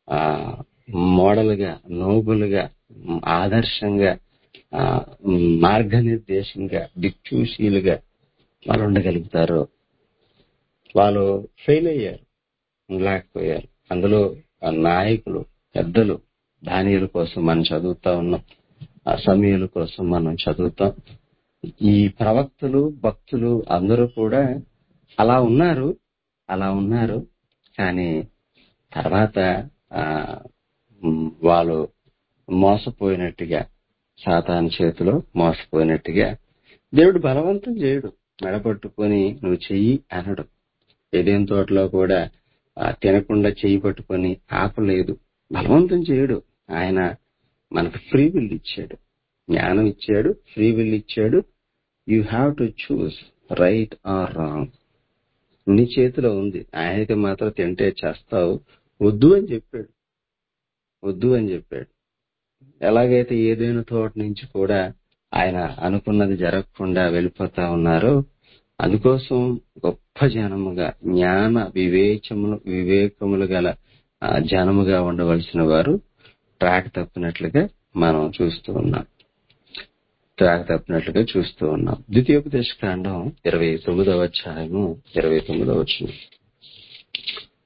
S1: మోడల్ గా నోబుల్ గా మ్, ఆదర్శంగా ఆ, మ్, మార్గనిర్దేశంగా దిక్చూశీలుగా వాళ్ళు ఉండగలుగుతారు వాళ్ళు ఫెయిల్ అయ్యారు లేకపోయారు అందులో ఆ నాయకులు పెద్దలు దానియుల కోసం మనం చదువుతా ఉన్నాం ఆ సమయాల కోసం మనం చదువుతాం ఈ ప్రవక్తలు భక్తులు అందరూ కూడా అలా ఉన్నారు అలా ఉన్నారు కానీ తర్వాత ఆ మ్, వాళ్ళు మోసపోయినట్టుగా సాతాను చేతిలో మోసపోయినట్టుగా దేవుడు బలవంతం చేయడు మెడపట్టుకొని నువ్వు చెయ్యి అనడు ఏదేం తోటలో కూడా ఆ, తినకుండా చెయ్యి పట్టుకొని ఆపలేదు బలవంతం చేయడు ఆయన మనకు ఫ్రీ విల్ ఇచ్చాడు జ్ఞానం ఇచ్చాడు ఫ్రీ విల్ ఇచ్చాడు you have to choose right or wrong నీ చేతిలో ఉంది ఆయనకి మాత్రం తింటే చేస్తావు వద్దు అని చెప్పాడు వద్దు అని చెప్పాడు ఎలాగైతే ఏదైనా తోట నుంచి కూడా ఆయన అనుకున్నది జరగకుండా వెళ్ళిపోతా ఉన్నారో అందుకోసం గొప్ప జనముగా జ్ఞాన వివేచములు వివేకములు గల ఆ, జనముగా ఉండవలసిన వారు ట్రాక్ తప్పినట్లుగా మనం చూస్తూ ఉన్నాం ట్రాక్ తప్పినట్లుగా చూస్తూ ఉన్నాం ద్వితీయోపదేశ కాండం ఇరవై తొమ్మిదవ అధ్యాయము ఇరవై తొమ్మిదవ వచ్చిన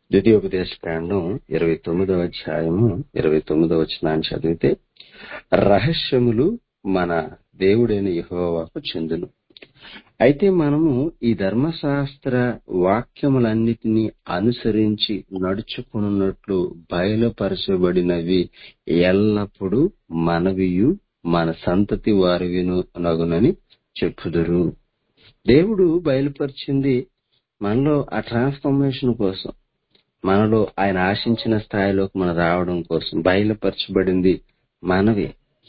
S1: ద్వితీయోపదేశ కాండం ఇరవై తొమ్మిదవ అధ్యాయము ఇరవై తొమ్మిదవ వచనాన్ని చదివితే రహస్యములు మన దేవుడైన యెహోవాకు చెందును అయితే మనము ఈ ధర్మశాస్త్ర వాక్యములన్నిటినీ అనుసరించి నడుచుకున్నట్లు బయలుపరచబడినవి ఎల్లప్పుడూ మనవియు మన సంతతి వారివిను నగునని చెప్పుదురు దేవుడు బయలుపరిచింది మనలో ఆ ట్రాన్స్ఫర్మేషన్ కోసం మనలో ఆయన ఆశించిన స్థాయిలోకి మనం రావడం కోసం బయలుపరచబడింది మనవి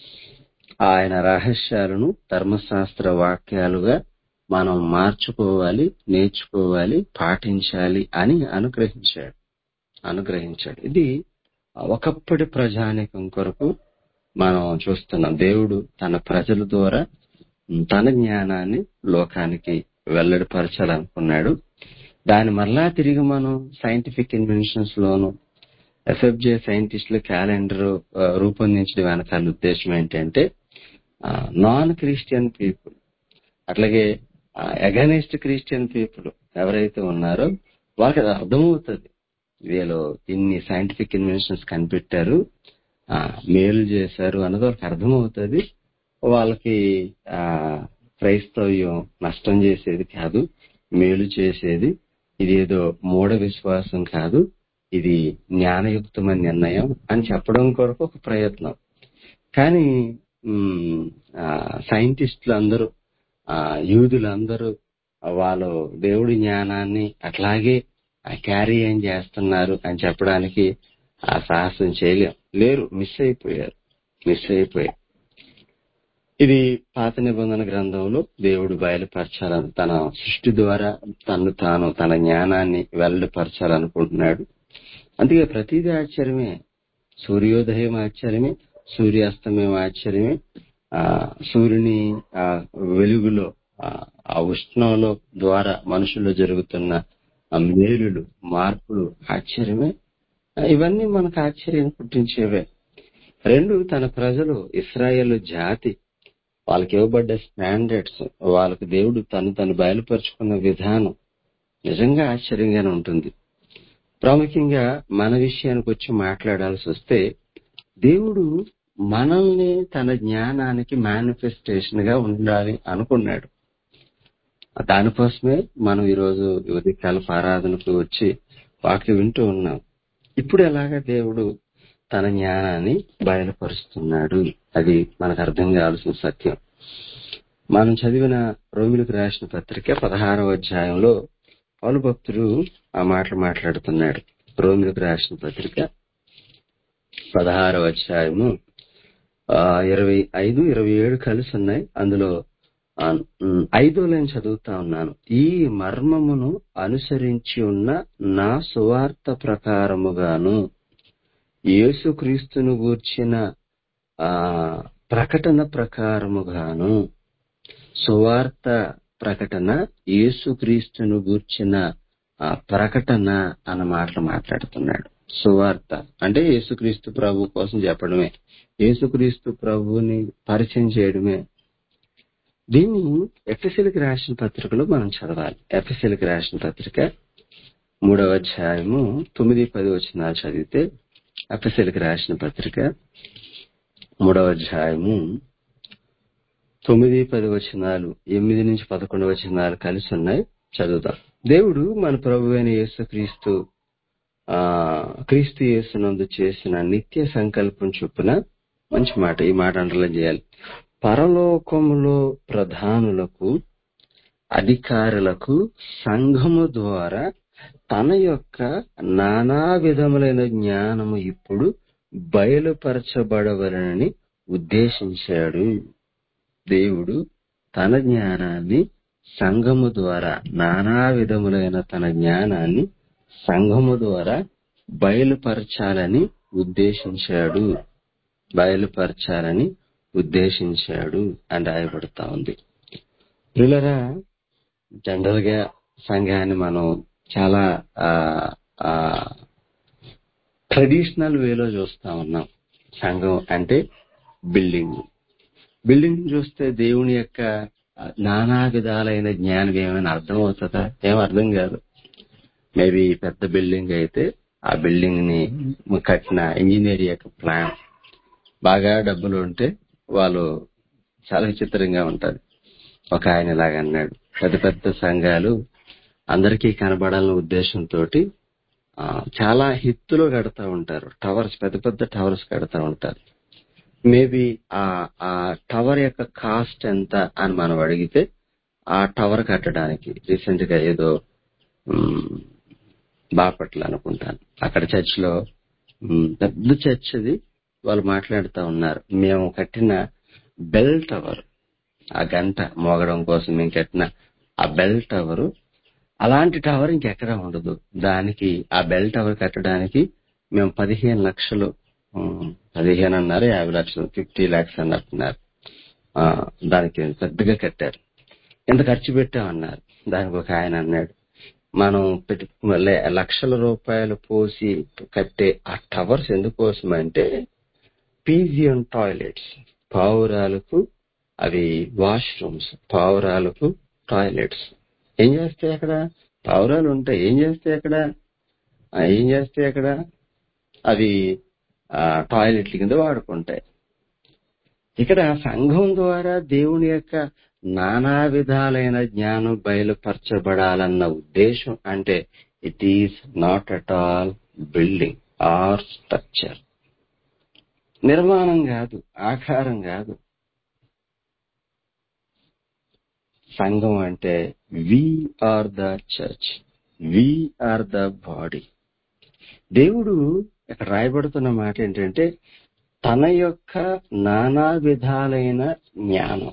S1: ఆయన రహస్యాలను ధర్మశాస్త్ర వాక్యాలుగా మనం మార్చుకోవాలి నేర్చుకోవాలి పాటించాలి అని అనుగ్రహించాడు అనుగ్రహించాడు ఇది ఒకప్పటి ప్రజానికం కొరకు మనం చూస్తున్నాం దేవుడు తన ప్రజల ద్వారా తన జ్ఞానాన్ని లోకానికి వెల్లడిపరచాలనుకున్నాడు దాని మరలా తిరిగి మనం సైంటిఫిక్ ఇన్వెన్షన్స్ లోను ఎఫ్ఎఫ్జే సైంటిస్టుల క్యాలెండర్ రూపొందించడం వెనకాల ఉద్దేశం ఏంటంటే నాన్ క్రిస్టియన్ పీపుల్ అట్లాగే అగనిస్ట్ క్రిస్టియన్ పీపుల్ ఎవరైతే ఉన్నారో వాళ్ళకి అది అర్థమవుతుంది వీళ్ళు ఇన్ని సైంటిఫిక్ ఇన్వెన్షన్స్ కనిపెట్టారు ఆ, మేలు చేశారు అన్నది వాళ్ళకి అర్థమవుతుంది వాళ్ళకి ఆ క్రైస్తవ్యం నష్టం చేసేది కాదు మేలు చేసేది ఇది ఏదో మూఢ విశ్వాసం కాదు ఇది జ్ఞానయుక్తమైన నిర్ణయం అని చెప్పడం కొరకు ఒక ప్రయత్నం కానీ మ్, ఆ, సైంటిస్టులు అందరూ ఆ, యూదులందరూ వాళ్ళు దేవుడి జ్ఞానాన్ని అట్లాగే క్యారీ ఏం చేస్తున్నారు అని చెప్పడానికి ఆ సాహసం చేయలేం లేరు మిస్ అయిపోయారు మిస్ అయిపోయారు ఇది పాత నిబంధన గ్రంథంలో దేవుడు బయలుపరచాలని తన సృష్టి ద్వారా తను తాను తన జ్ఞానాన్ని వెల్లడిపరచాలనుకుంటున్నాడు అందుకే ప్రతిదీ ఆశ్చర్యమే సూర్యోదయం ఆశ్చర్యమే సూర్యాస్తమయం ఆశ్చర్యమే ఆ సూర్యుని ఆ వెలుగులో ఆ ఆ ఉష్ణంలో ద్వారా మనుషుల్లో జరుగుతున్న ఆ మేలులు మార్పులు ఆశ్చర్యమే ఆ, ఇవన్నీ మనకు ఆశ్చర్యం పుట్టించేవే రెండు తన ప్రజలు ఇస్రాయేల్ జాతి వాళ్ళకి ఇవ్వబడ్డ స్టాండర్డ్స్ వాళ్ళకి దేవుడు తను తను బయలుపరుచుకున్న విధానం నిజంగా ఆశ్చర్యంగానే ఉంటుంది ప్రాముఖ్యంగా మన విషయానికి వచ్చి మాట్లాడాల్సి వస్తే దేవుడు మనల్ని తన జ్ఞానానికి మేనిఫెస్టేషన్ గా ఉండాలి అనుకున్నాడు దానికోసమే మనం ఈరోజు ఉదయకాల ఆరాధనకు వచ్చి వాక్యం వింటూ ఉన్నాం ఇప్పుడు ఎలాగా దేవుడు తన జ్ఞానాన్ని బయలుపరుస్తున్నాడు అది మనకు అర్థం కావాల్సిన సత్యం మనం చదివిన రోమిలకు రాసిన పత్రిక పదహారవ అధ్యాయంలో పౌలు భక్తుడు ఆ మాటలు మాట్లాడుతున్నాడు రోమిలకు రాసిన పత్రిక పదహారవ అధ్యాయము ఆ, ఇరవై ఐదు ఇరవై ఏడు కలిసి ఉన్నాయి అందులో ఆ, ఉమ్, ఐదో లైన్ చదువుతా ఉన్నాను ఈ మర్మమును అనుసరించి ఉన్న నా సువార్త ప్రకారముగాను యేసుక్రీస్తును గూర్చిన ఆ ప్రకటన ప్రకారముగాను సువార్త ప్రకటన యేసుక్రీస్తును గూర్చిన ఆ ప్రకటన అన్న మాటలు మాట్లాడుతున్నాడు సువార్త అంటే యేసుక్రీస్తు ప్రభు కోసం చెప్పడమే యేసుక్రీస్తు ప్రభువుని పరిచయం చేయడమే దీన్ని ఎఫ్ఎస్ఎల్కి రాసిన పత్రికలో మనం చదవాలి ఎఫ్ఎస్ఎల్కి రాసిన పత్రిక మూడవ అధ్యాయము తొమ్మిది పది వచనాలు చదివితే ఎఫ్ఎస్ఎల్కి రాసిన పత్రిక మూడవ అధ్యాయము తొమ్మిది పది వచనాలు ఎనిమిది నుంచి పదకొండు వచనాలు కలిసి ఉన్నాయి చదువుతాం దేవుడు మన ప్రభు అయిన యేసుక్రీస్తు ఆ క్రీస్తు యేసునందు చేసిన నిత్య సంకల్పం చొప్పున మంచి మాట ఈ మాట అండర్లైన్ చేయాలి పరలోకములో ప్రధానులకు అధికారులకు సంఘము ద్వారా తన యొక్క నానా విధములైన జ్ఞానము ఇప్పుడు బయలుపరచబడవలనని ఉద్దేశించాడు దేవుడు తన జ్ఞానాన్ని సంఘము ద్వారా నానా విధములైన తన జ్ఞానాన్ని సంఘము ద్వారా బయలుపరచాలని ఉద్దేశించాడు బయలుపరచాలని ఉద్దేశించాడు అని రాయబడతా ఉంది పిల్లరా జనరల్ గా సంఘాన్ని మనం చాలా ట్రెడిషనల్ వేలో చూస్తా ఉన్నాం సంఘం అంటే బిల్డింగ్ బిల్డింగ్ చూస్తే దేవుని యొక్క నానా విధాలైన జ్ఞానం ఏమైనా అర్థం అవుతుందా ఏం అర్థం కాదు మేబీ పెద్ద బిల్డింగ్ అయితే ఆ బిల్డింగ్ ని కట్టిన ఇంజనీర్ యొక్క ప్లాన్ బాగా డబ్బులు ఉంటే వాళ్ళు చాలా విచిత్రంగా ఉంటది ఒక ఆయన ఇలాగ అన్నాడు పెద్ద పెద్ద సంఘాలు అందరికీ కనబడాలన్న ఉద్దేశంతో చాలా హిత్తులో కడతా ఉంటారు టవర్స్ పెద్ద పెద్ద టవర్స్ కడతా ఉంటారు మేబీ ఆ ఆ టవర్ యొక్క కాస్ట్ ఎంత అని మనం అడిగితే ఆ టవర్ కట్టడానికి రీసెంట్ గా ఏదో మ్, బాపట్ల అనుకుంటాను అక్కడ చర్చ్ లో మ్, పెద్ద చర్చ్ అది వాళ్ళు మాట్లాడుతూ ఉన్నారు మేము కట్టిన బెల్ టవర్ ఆ గంట మోగడం కోసం మేము కట్టిన ఆ బెల్ టవర్ అలాంటి టవర్ ఇంకెక్కడా ఉండదు దానికి ఆ బెల్ టవర్ కట్టడానికి మేము పదిహేను లక్షలు ఉమ్, పదిహేను అన్నారు యాభై లక్షలు ఫిఫ్టీ లాక్స్ అన్నట్టున్నారు ఆ, దానికి పెద్దగా కట్టారు ఎంత ఖర్చు పెట్టామన్నారు దానికి ఒక ఆయన అన్నాడు మనం పెట్టి లే- లక్షల రూపాయలు పోసి కట్టే ఆ టవర్స్ ఎందుకోసం అంటే పీజియన్ టాయిలెట్స్ పావురాలకు అవి వాష్రూమ్స్ పావురాలకు టాయిలెట్స్ ఏం చేస్తాయి అక్కడ పావురాలు ఉంటాయి ఏం చేస్తాయి అక్కడ ఆ, ఏం చేస్తాయి అక్కడ అవి ఆ, టాయిలెట్ల కింద వాడుకుంటాయి ఇక్కడ సంఘం ద్వారా దేవుని యొక్క నానా విధాలైన జ్ఞానం బయలుపరచబడాలన్న ఉద్దేశం అంటే it is not at all building or structure నిర్మాణం కాదు ఆకారం కాదు సంఘం అంటే we are the church we are the body దేవుడు ఇక్కడ రాయబడుతున్న మాట ఏంటంటే తన యొక్క నానా విధాలైన జ్ఞానం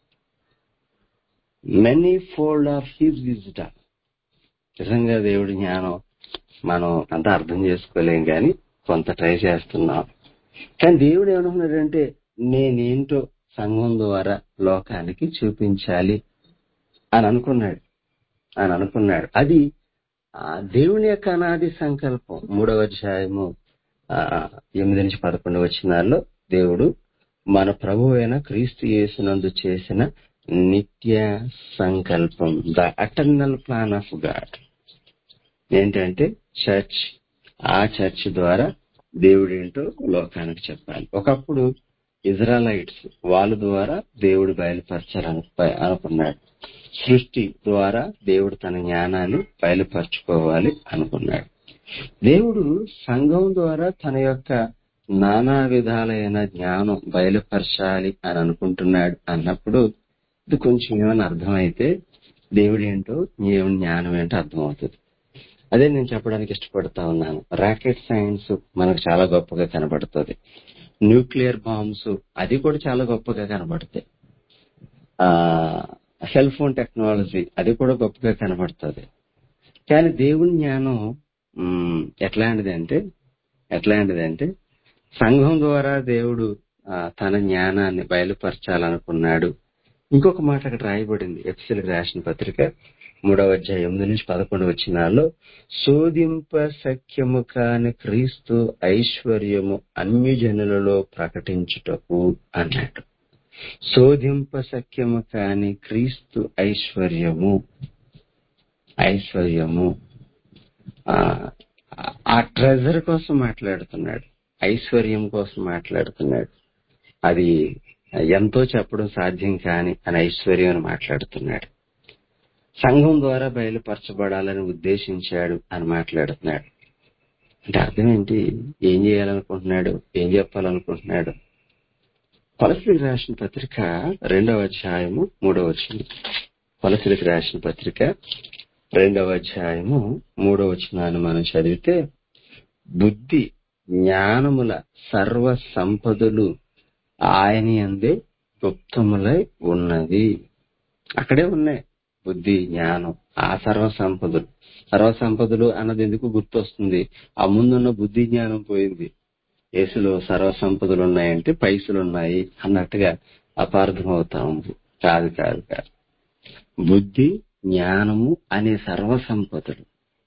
S1: many fold of his wisdom నిజంగా దేవుడి జ్ఞానం మనం అంత అర్థం చేసుకోలేం కానీ కొంత ట్రై చేస్తున్నాం కానీ దేవుడు ఏమనుకున్నాడంటే నేనేంటో సంఘం ద్వారా లోకానికి చూపించాలి అని అనుకున్నాడు అని అనుకున్నాడు అది ఆ దేవుని యొక్క అనాది సంకల్పం మూడవ అధ్యాయము ఆ, ఎనిమిది నుంచి పదకొండు వచ్చినాల్లో దేవుడు మన ప్రభు అయిన క్రీస్తు యేసునందు చేసిన నిత్య సంకల్పం the eternal plan of God ఏంటంటే చర్చ్ ఆ చర్చ్ ద్వారా దేవుడేంటో లోకానికి చెప్పాలి ఒకప్పుడు ఇజ్రాలైట్స్ వాళ్ళ ద్వారా దేవుడు బయలుపరచాలని అనుకున్నాడు సృష్టి ద్వారా దేవుడు తన జ్ఞానాన్ని బయలుపరచుకోవాలి అనుకున్నాడు దేవుడు సంఘం ద్వారా తన యొక్క నానా విధాలైన జ్ఞానం బయలుపరచాలి అని అనుకుంటున్నాడు అన్నప్పుడు ఇది కొంచెం ఏమైనా అర్థమైతే దేవుడు ఏంటో దేవుని జ్ఞానం ఏంటో అర్థమవుతుంది అదే నేను చెప్పడానికి ఇష్టపడతా ఉన్నాను రాకెట్ సైన్స్ మనకు చాలా గొప్పగా కనబడుతుంది న్యూక్లియర్ బాంబ్స్ అది కూడా చాలా గొప్పగా కనబడతాయి ఆ సెల్ ఫోన్ టెక్నాలజీ అది కూడా గొప్పగా కనబడుతుంది కానీ దేవుని జ్ఞానం మ్, ఎట్లాంటిదంటే ఎట్లాంటిదంటే సంఘం ద్వారా దేవుడు ఆ, తన జ్ఞానాన్ని బయలుపరచాలనుకున్నాడు ఇంకొక మాట అక్కడ రాయబడింది ఎఫ్సిల్కి రాసిన పత్రిక మూడవ అధ్యాయం ఎనిమిది నుంచి పదకొండు వచ్చినాల్లో శోధింప సఖ్యము కాని క్రీస్తు ఐశ్వర్యము అన్యజనులలో ప్రకటించుటకు అన్నాడు శోధింప సఖ్యము కాని క్రీస్తు ఐశ్వర్యము ఐశ్వర్యము ఆ ఆ ట్రెజర్ కోసం మాట్లాడుతున్నాడు ఐశ్వర్యం కోసం మాట్లాడుతున్నాడు అది ఎంతో చెప్పడం సాధ్యం కాని అని ఐశ్వర్యం అని మాట్లాడుతున్నాడు సంఘం ద్వారా బయలుపరచబడాలని ఉద్దేశించాడు అని మాట్లాడుతున్నాడు అంటే అర్థం ఏంటి ఏం చేయాలనుకుంటున్నాడు ఏం చెప్పాలనుకుంటున్నాడు కొలసిలికి రాసిన పత్రిక రెండవ అధ్యాయము మూడవ వచనం కొలసిలికి రాసిన పత్రిక రెండవ అధ్యాయము మూడవ వచనాన్ని మనం చదివితే బుద్ధి జ్ఞానముల సర్వ సంపదలు ఆయన అందే గుప్తములై ఉన్నది అక్కడే ఉన్నాయి బుద్ధి జ్ఞానం ఆ సర్వ సంపదలు సర్వ సంపదలు అన్నది ఎందుకు గుర్తొస్తుంది ఆ ముందున్న బుద్ధి జ్ఞానం పోయింది యేసులో సర్వ సంపదలు ఉన్నాయంటే పైసలు ఉన్నాయి అన్నట్టుగా అపార్థం అవుతా ఉంది కాదు కాదు కాదు బుద్ధి జ్ఞానము అనే సర్వ సంపదలు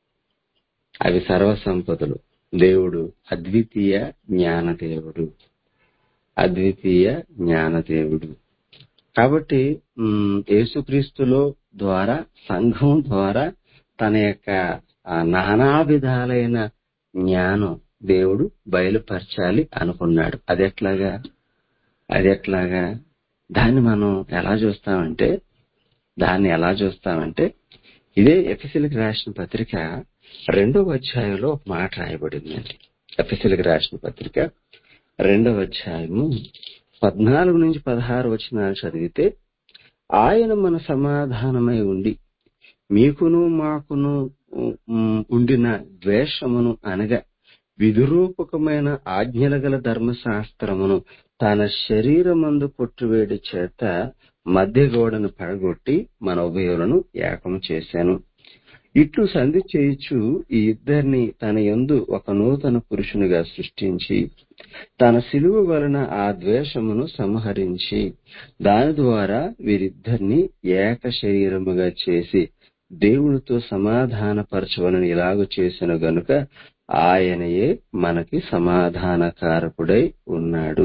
S1: అవి సర్వ సంపదలు దేవుడు అద్వితీయ జ్ఞాన దేవుడు అద్వితీయ జ్ఞాన దేవుడు కాబట్టి మ్, యేసుక్రీస్తులో ద్వారా సంఘం ద్వారా తన యొక్క ఆ నానా విధాలైన జ్ఞానం దేవుడు బయలుపరచాలి అనుకున్నాడు అది ఎట్లాగా అది ఎట్లాగా దాన్ని మనం ఎలా చూస్తామంటే దాన్ని ఎలా చూస్తామంటే ఇదే ఎఫిసిల్కి రాసిన పత్రిక రెండవ అధ్యాయంలో ఒక మాట రాయబడిందండి ఎఫిసిల్కి రాసిన పత్రిక రెండవ అధ్యాయము పద్నాలుగు నుంచి పదహారు వచనాలు చదివితే ఆయన మన సమాధానమై ఉండి మీకును మాకును ఉమ్, ఉండిన ద్వేషమును అనగా విధురూపకమైన ఆజ్ఞల గల ధర్మశాస్త్రమును తన శరీరమందు కొట్టువేడి చేత మధ్య గోడను పడగొట్టి మన ఉభయులను ఏకం చేశాను ఇట్లు సంధి చేయుచు ఈ ఇద్దరిని తన యందు ఒక నూతన పురుషునిగా సృష్టించి తన సిలువ వలన ఆ ద్వేషమును సంహరించి దాని ద్వారా వీరిద్దరిని ఏక శరీరముగా చేసి దేవునితో సమాధానపరచవలని ఇలాగు చేసిన గనుక ఆయనయే మనకి సమాధానకారకుడై ఉన్నాడు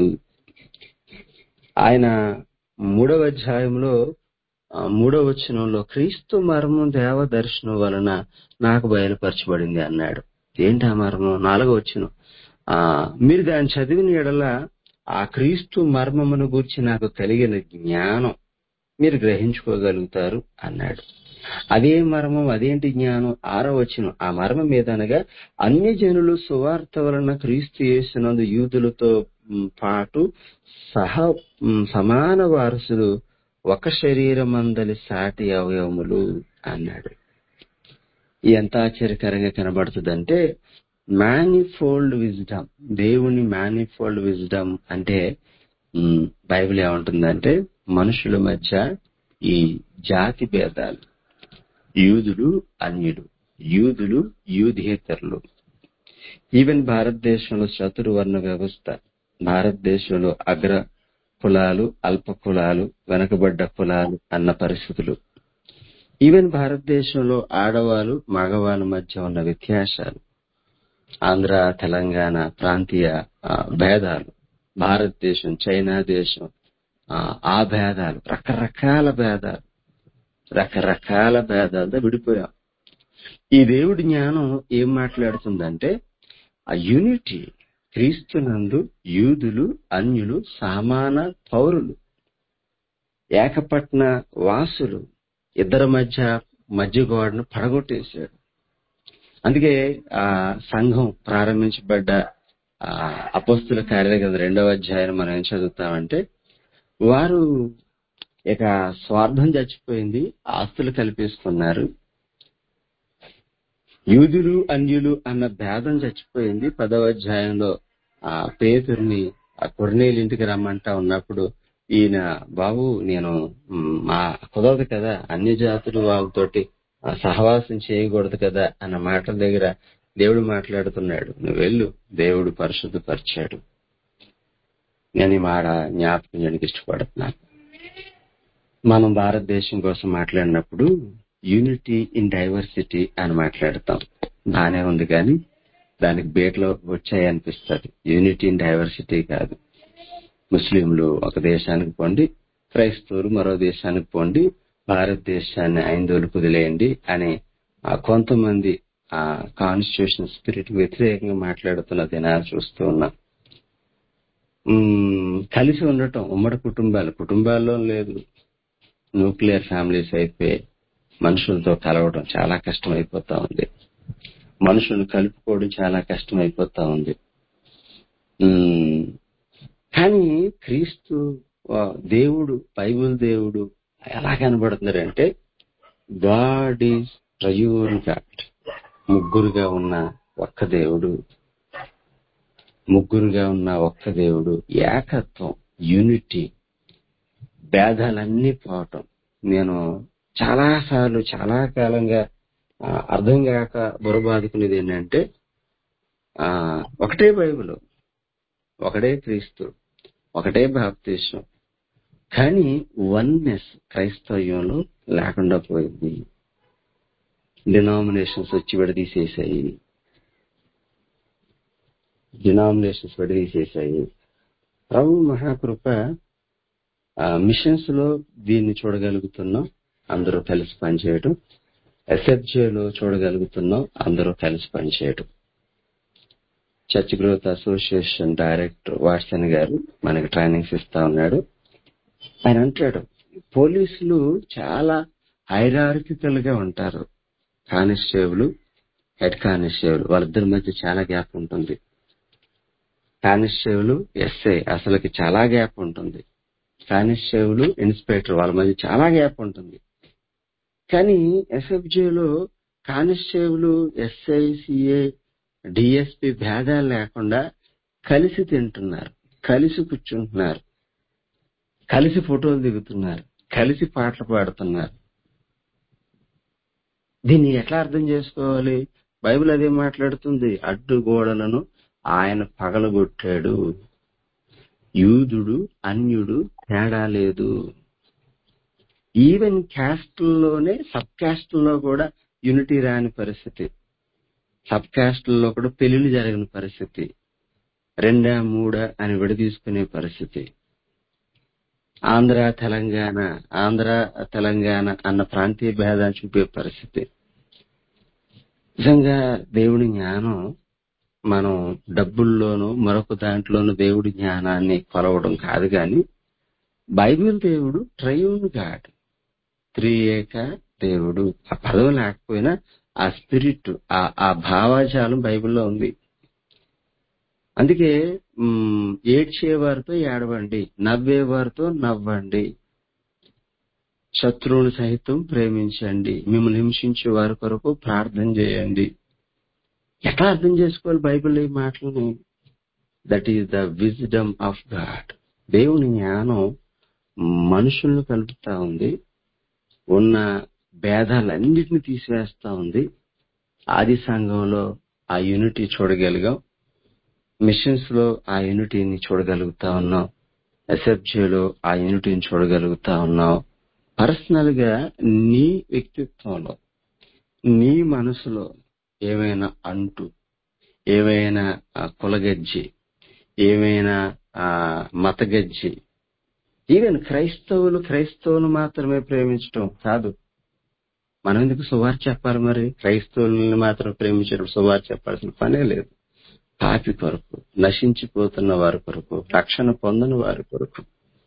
S1: ఆయన మూడవ అధ్యాయంలో ఆ, మూడవ వచనంలో క్రీస్తు మర్మం దేవ దర్శనం వలన నాకు బయలుపరచబడింది అన్నాడు ఏంటి ఆ మర్మం నాలుగవ వచనం ఆ మీరు దాన్ని చదివిన ఎడల ఆ క్రీస్తు మర్మమును గురించి నాకు కలిగిన జ్ఞానం మీరు గ్రహించుకోగలుగుతారు అన్నాడు అదే మర్మం అదేంటి జ్ఞానం ఆరో వచనం ఆ మర్మం ఏదనగా అన్య జనులు సువార్త వలన క్రీస్తు యేసునందు యూదులతో మ్, పాటు సహ మ్, సమాన వారసులు ఒక శరీరమందలి సాటి అవయవములు అన్నాడు ఎంత ఆశ్చర్యకరంగా కనబడుతుందంటే మేనిఫోల్డ్ విజ్డమ్ దేవుని మేనిఫోల్డ్ విజ్డమ్ అంటే మ్, బైబిల్ ఏమంటుందంటే మనుషుల మధ్య ఈ జాతి భేదాలు యూదులు అన్యులు యూదులు యూధేతరులు ఈవెన్ భారతదేశంలో చతుర్వర్ణ వ్యవస్థ భారతదేశంలో అగ్ర కులాలు అల్ప కులాలు వెనకబడ్డ కులాలు అన్న పరిస్థితులు ఈవెన్ భారతదేశంలో ఆడవాళ్ళు మగవాళ్ళ మధ్య ఉన్న వ్యత్యాసాలు ఆంధ్ర తెలంగాణ ప్రాంతీయ ఆ, భేదాలు భారతదేశం చైనా దేశం ఆ, ఆ భేదాలు రకరకాల భేదాలు రకరకాల భేదాలతో విడిపోయాం ఈ దేవుడి జ్ఞానం ఏం మాట్లాడుతుందంటే ఆ యూనిటీ క్రీస్తునందు యూదులు అన్యులు సమాన పౌరులు ఏకపట్న వాసులు ఇద్దరి మధ్య మధ్య గోడను పడగొట్టేశాడు అందుకే ఆ సంఘం ప్రారంభించబడ్డ ఆ అపస్తుల కార్యక్రమం రెండవ అధ్యాయం మనం ఏం చదువుతామంటే వారు ఇక స్వార్థం చచ్చిపోయింది ఆస్తులు కల్పేసుకున్నారు యూదులు అన్యులు అన్న భేదం చచ్చిపోయింది పదవ అధ్యాయంలో ఆ పేతుర్ని ఆ కొర్నేలు ఇంటికి రమ్మంటా ఉన్నప్పుడు ఈయన బాబు నేను మ్, మా కుదరదు కదా అన్ని జాతులు వాళ్ళతోటి ఆ, సహవాసం చేయకూడదు కదా అన్న మాటల దగ్గర దేవుడు మాట్లాడుతున్నాడు నువ్వు వెళ్ళు దేవుడు పరిశుద్ధపరిచాడు నేను ఈ మాట జ్ఞాపకం చేయడానికి ఇష్టపడుతున్నాను మనం భారతదేశం కోసం మాట్లాడినప్పుడు యూనిటీ ఇన్ డైవర్సిటీ అని మాట్లాడతాం బానే ఉంది కానీ దానికి బేట్లో వచ్చాయి అనిపిస్తుంది యూనిటీ ఇన్ డైవర్సిటీ కాదు ముస్లింలు ఒక దేశానికి పోండి క్రైస్తవులు మరో దేశానికి పోండి భారతదేశాన్ని ఐందువులు కుదిలేయండి అని ఆ కొంతమంది ఆ కాన్స్టిట్యూషన్ స్పిరిట్ వ్యతిరేకంగా మాట్లాడుతున్న దినాలు చూస్తూ ఉన్నాం మ్మ్, కలిసి ఉండటం ఉమ్మడి కుటుంబాలు కుటుంబాల్లో లేదు న్యూక్లియర్ ఫ్యామిలీస్ అయిపోయి మనుషులతో కలవడం చాలా కష్టం అయిపోతా ఉంది మనుషులను కలుపుకోవడం చాలా కష్టం అయిపోతా ఉంది మ్మ్, కానీ క్రీస్తు ఆ, దేవుడు బైబుల్ దేవుడు ఎలా కనబడుతున్నారంటే గాడ్ ఈజ్ ట్రయూన్ గాడ్ ముగ్గురుగా ఉన్న ఒక్క దేవుడు ముగ్గురుగా ఉన్న ఒక్క దేవుడు ఏకత్వం యూనిటీ భేదాలన్నీ పోవటం నేను చాలా సార్లు చాలా కాలంగా ఆ, అర్థం కాక బురబాదుకునేది ఏంటంటే ఆ, ఒకటే బైబిల్ ఒకటే క్రీస్తు ఒకటే బాప్తీసం కానీ వన్నెస్ క్రైస్తవ్యంలో లేకుండా పోయింది డినామినేషన్స్ వచ్చి విడదీసేసాయి డినామినేషన్స్ విడదీసేసాయి ప్రభు మహాకృప మిషన్స్ లో దీన్ని చూడగలుగుతున్నాం అందరూ కలిసి పనిచేయడం ఎస్ఎఫ్జేలో చూడగలుగుతున్నాం అందరూ కలిసి పనిచేయడం church growth association director Watson గారు మనకి ట్రైనింగ్స్ ఇస్తా ఉన్నాడు ఆయన అంటాడు పోలీసులు చాలా హైరార్కికల్ గా ఉంటారు కానిస్టేబుల్ హెడ్ కానిస్టేబుల్ వాళ్ళిద్దరి మధ్య చాలా గ్యాప్ ఉంటుంది కానిస్టేబుల్ ఎస్ఐ అసలుకి చాలా గ్యాప్ ఉంటుంది కానిస్టేబుల్ ఇన్స్పెక్టర్ వాళ్ళ మధ్య చాలా గ్యాప్ ఉంటుంది కానీ ఎస్ఎఫ్జేలో కానిస్టేబుల్ ఎస్ఐ సిఏ డిఎస్పి భేదాలు లేకుండా కలిసి తింటున్నారు కలిసి కూర్చుంటున్నారు కలిసి ఫోటోలు దిగుతున్నారు కలిసి పాటలు పాడుతున్నారు దీన్ని ఎట్లా అర్థం చేసుకోవాలి బైబిల్ అదే మాట్లాడుతుంది అడ్డు గోడలను ఆయన పగలగొట్టాడు యూదుడు అన్యుడు తేడా లేదు ఈవెన్ క్యాస్ట్లోనే సబ్ క్యాస్ట్లో కూడా యూనిటీ రాని పరిస్థితి సబ్ క్యాస్ట్లో కూడా పెళ్లిళ్ళు జరగని పరిస్థితి రెండా మూడా అని విడదీసుకునే పరిస్థితి ఆంధ్ర తెలంగాణ ఆంధ్ర తెలంగాణ అన్న ప్రాంతీయ భేదాన్ని చూపే పరిస్థితి నిజంగా దేవుడి జ్ఞానం మనం డబ్బుల్లోనూ మరొక దాంట్లోనూ దేవుడి జ్ఞానాన్ని కొలవడం కాదు గాని బైబిల్ దేవుడు ట్రయూన్ గాడ్ త్రియేక దేవుడు ఆ పదం లేకపోయినా ఆ స్పిరిట్ ఆ ఆ భావాజాలం బైబిల్లో ఉంది అందుకే మ్, ఏడ్చేవారితో ఏడవండి నవ్వేవారితో నవ్వండి శత్రువుని సహితం ప్రేమించండి మిమ్మల్ని హింసించే వారి కొరకు ప్రార్థన చేయండి ఎట్లా అర్థం చేసుకోవాలి బైబిల్ ఈ మాటలని that is the wisdom of God దేవుని జ్ఞానం మనుషులను కలుపుతా ఉంది ఉన్న భేదాలన్నిటిని తీసివేస్తా ఉంది ఆది సంఘంలో ఆ యూనిటీ చూడగలిగాం మిషన్స్ లో ఆ యూనిటీని చూడగలుగుతా ఉన్నాం ఎస్ఎఫ్జేలో ఆ యూనిటీని చూడగలుగుతా ఉన్నాం పర్సనల్ గా నీ వ్యక్తిత్వంలో నీ మనసులో ఏమైనా అంటు ఏమైనా ఆ, కులగజ్జి ఏమైనా ఆ, మతగజ్జి ఈవెన్ క్రైస్తవులు క్రైస్తవులు మాత్రమే ప్రేమించడం కాదు మనం ఎందుకు సువార్ చెప్పాలి మరి క్రైస్తవుల్ని మాత్రం ప్రేమించడం సువార్ చెప్పాల్సిన పనే లేదు పాపి కొరకు నశించిపోతున్న వారి కొరకు రక్షణ పొందని వారి కొరకు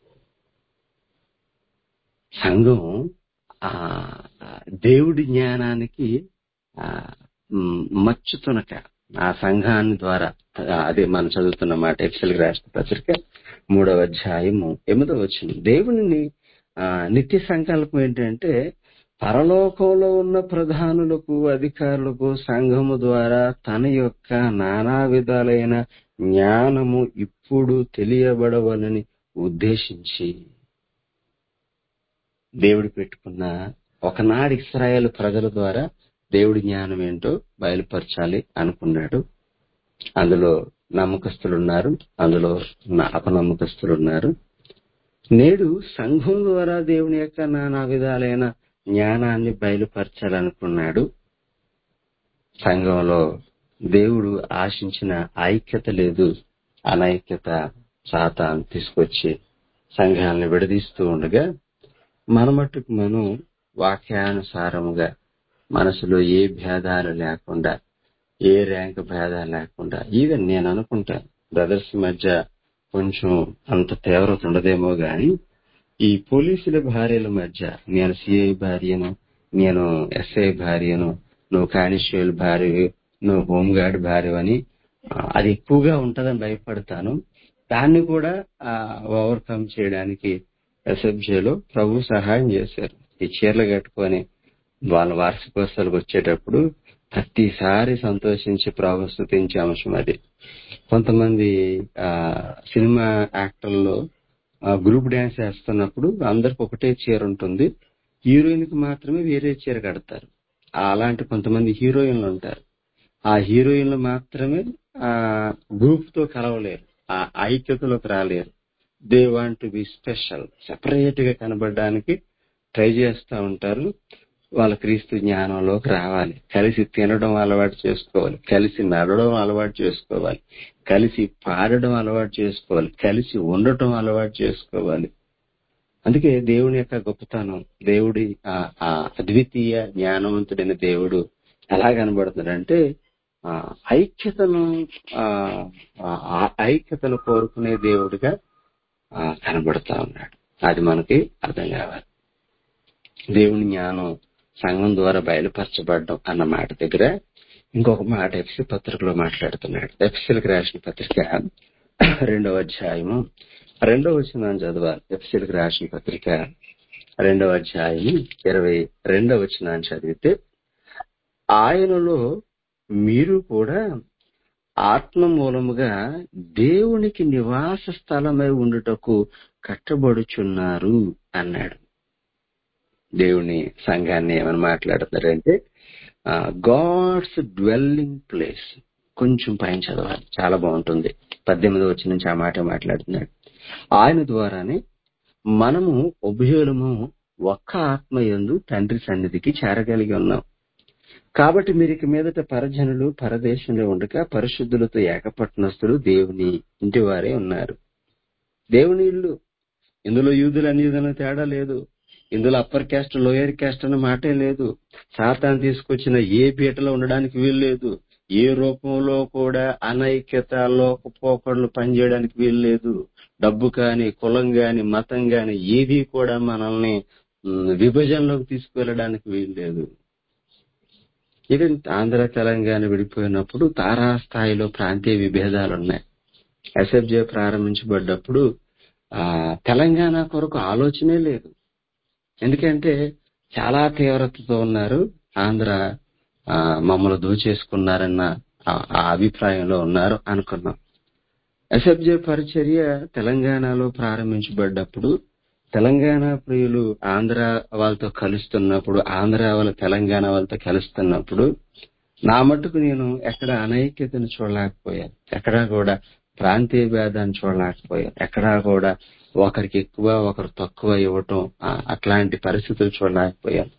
S1: సంఘం ఆ దేవుడి జ్ఞానానికి ఆ మ్, మచ్చు తునక ఆ సంఘాన్ని ద్వారా ఆ, అదే మనం చదువుతున్న మాట ఎఫ్సెల్ రాష్ట్ర పత్రిక మూడవ అధ్యాయము ఎనిమిదవ వచ్చింది దేవుని ఆ, నిత్య సంకల్పం ఏంటంటే పరలోకంలో ఉన్న ప్రధానులకు అధికారులకు సంఘము ద్వారా తన యొక్క నానా విధాలైన జ్ఞానము ఇప్పుడు తెలియబడవలని ఉద్దేశించి దేవుడు పెట్టుకున్న ఒకనాడు ఇస్రాయేల్ ప్రజల ద్వారా దేవుడి జ్ఞానం ఏంటో బయలుపరచాలి అనుకున్నాడు అందులో నమ్మకస్తులు ఉన్నారు అందులో న- అపనమ్మకస్తులు ఉన్నారు నేడు సంఘం ద్వారా దేవుని యొక్క నానా విధాలైన జ్ఞానాన్ని బయలుపరచాలనుకున్నాడు సంఘంలో దేవుడు ఆశించిన ఐక్యత లేదు అనైక్యత సాతాను తీసుకొచ్చి సంఘాలను విడదీస్తూ ఉండగా మన మట్టుకు మనం వాక్యానుసారముగా మనసులో ఏ భేదాలు లేకుండా ఏ ర్యాంక్ భేదాలు లేకుండా ఈవెన్ నేను అనుకుంటాను బ్రదర్స్ మధ్య కొంచెం అంత తీవ్రత ఉండదేమో గాని ఈ పోలీసుల భార్యల మధ్య నేను సిఐ భార్యను నేను ఎస్ఐ భార్యను నువ్వు కానిస్టేబుల్ భార్య నువ్వు హోంగార్డ్ భార్య అని ఆ, అది ఎక్కువగా ఉంటదని భయపడతాను దాన్ని కూడా ఓవర్కమ్ చేయడానికి ఎస్ఎఫ్జేలో ప్రభు సహాయం చేశారు ఈ చీరలు కట్టుకొని వాళ్ళ వార్షికోత్సవాలకు వచ్చేటప్పుడు ప్రతిసారి సంతోషించి ప్రభు స్థుతించే అంశం అది కొంతమంది ఆ సినిమా యాక్టర్లు ఆ, గ్రూప్ డాన్స్ వేస్తున్నప్పుడు అందరికి ఒకటే చీర ఉంటుంది హీరోయిన్ కి మాత్రమే వేరే చీర కడతారు ఆ, అలాంటి కొంతమంది హీరోయిన్లు ఉంటారు ఆ హీరోయిన్లు మాత్రమే ఆ గ్రూప్ తో కలవలేరు ఆ ఐక్యతలోకి రాలేరు they want to be special separate గా కనబడడానికి ట్రై చేస్తూ ఉంటారు వాళ్ళ క్రీస్తు జ్ఞానంలోకి రావాలి కలిసి తినడం అలవాటు చేసుకోవాలి కలిసి నడవడం అలవాటు చేసుకోవాలి కలిసి పాడడం అలవాటు చేసుకోవాలి కలిసి ఉండటం అలవాటు చేసుకోవాలి అందుకే దేవుని యొక్క గొప్పతనం దేవుడి ఆ ఆ అద్వితీయ జ్ఞానవంతుడైన దేవుడు ఎలా కనబడుతున్నాడంటే ఆ ఐక్యతను ఆ ఆ ఐక్యతను కోరుకునే దేవుడిగా ఆ, కనబడుతా ఉన్నాడు అది మనకి అర్థం కావాలి దేవుని జ్ఞానం సంఘం ద్వారా బయలుపరచబడడం అన్న మాట దగ్గర ఇంకొక మాట ఎఫ్సి పత్రికలో మాట్లాడుతున్నాడు ఎఫ్సిల్కి రాసిన పత్రిక రెండవ అధ్యాయము రెండవ వచనం చదవాలి ఎఫ్సిల్కి రాసిన పత్రిక రెండవ అధ్యాయము ఇరవై రెండవ వచనాన్ని చదివితే ఆయనలో మీరు కూడా ఆత్మ మూలముగా దేవునికి నివాస స్థలమై ఉండుటకు కట్టబడుచున్నారు అన్నాడు దేవుని సంఘాన్ని ఏమని మాట్లాడుతారంటే గాడ్స్ డ్వెల్లింగ్ ప్లేస్ కొంచెం పైన చదవాలి చాలా బాగుంటుంది పద్దెనిమిది వచ్చి నుంచి ఆ మాట మాట్లాడుతున్నాడు ఆయన ద్వారానే మనము ఉభయులము ఒక్క ఆత్మ యందు తండ్రి సన్నిధికి చేరగలిగి ఉన్నాం కాబట్టి మీరు ఇక మీదట పరజనులు పరదేశంలో ఉండక పరిశుద్ధులతో ఏకపట్నస్తులు దేవుని ఇంటి వారే ఉన్నారు దేవుని ఇల్లు ఇందులో యూదులు అన్యుదుల తేడా లేదు ఇందులో అప్పర్ క్యాస్ట్ లోయర్ క్యాస్ట్ అన్న మాటే లేదు సాతాన్ తీసుకొచ్చిన ఏ పీటలో ఉండడానికి వీలు లేదు ఏ రూపంలో కూడా అనైక్యత లోకపోకళ్ళు పనిచేయడానికి వీలు లేదు డబ్బు కాని కులం గాని మతం గాని ఏది కూడా మనల్ని ఉమ్, విభజనలోకి తీసుకువెళ్ళడానికి వీలు లేదు ఈవెన్ ఆంధ్ర తెలంగాణ విడిపోయినప్పుడు తారాస్థాయిలో ప్రాంతీయ విభేదాలు ఉన్నాయి ఎస్ఎఫ్జే ప్రారంభించబడ్డప్పుడు ఆ తెలంగాణ కొరకు ఆలోచనే లేదు ఎందుకంటే చాలా తీవ్రతతో ఉన్నారు ఆంధ్ర ఆ, మమ్మల్ని దోచేసుకున్నారన్న ఆ- ఆ అభిప్రాయంలో ఉన్నారు అనుకున్నాం ఎస్ఎఫ్జే పరిచర్య తెలంగాణలో ప్రారంభించబడ్డప్పుడు తెలంగాణ ప్రియులు ఆంధ్ర వాళ్ళతో కలుస్తున్నప్పుడు ఆంధ్ర వాళ్ళ తెలంగాణ వాళ్ళతో కలుస్తున్నప్పుడు నా మటుకు నేను ఎక్కడ అనైక్యతను చూడలేకపోయాను ఎక్కడా కూడా ప్రాంతీయ భేదాన్ని చూడలేకపోయాను ఎక్కడా కూడా ఒకరికి ఎక్కువ ఒకరు తక్కువ ఇవ్వటం ఆ, అట్లాంటి పరిస్థితులు చూడలేకపోయాను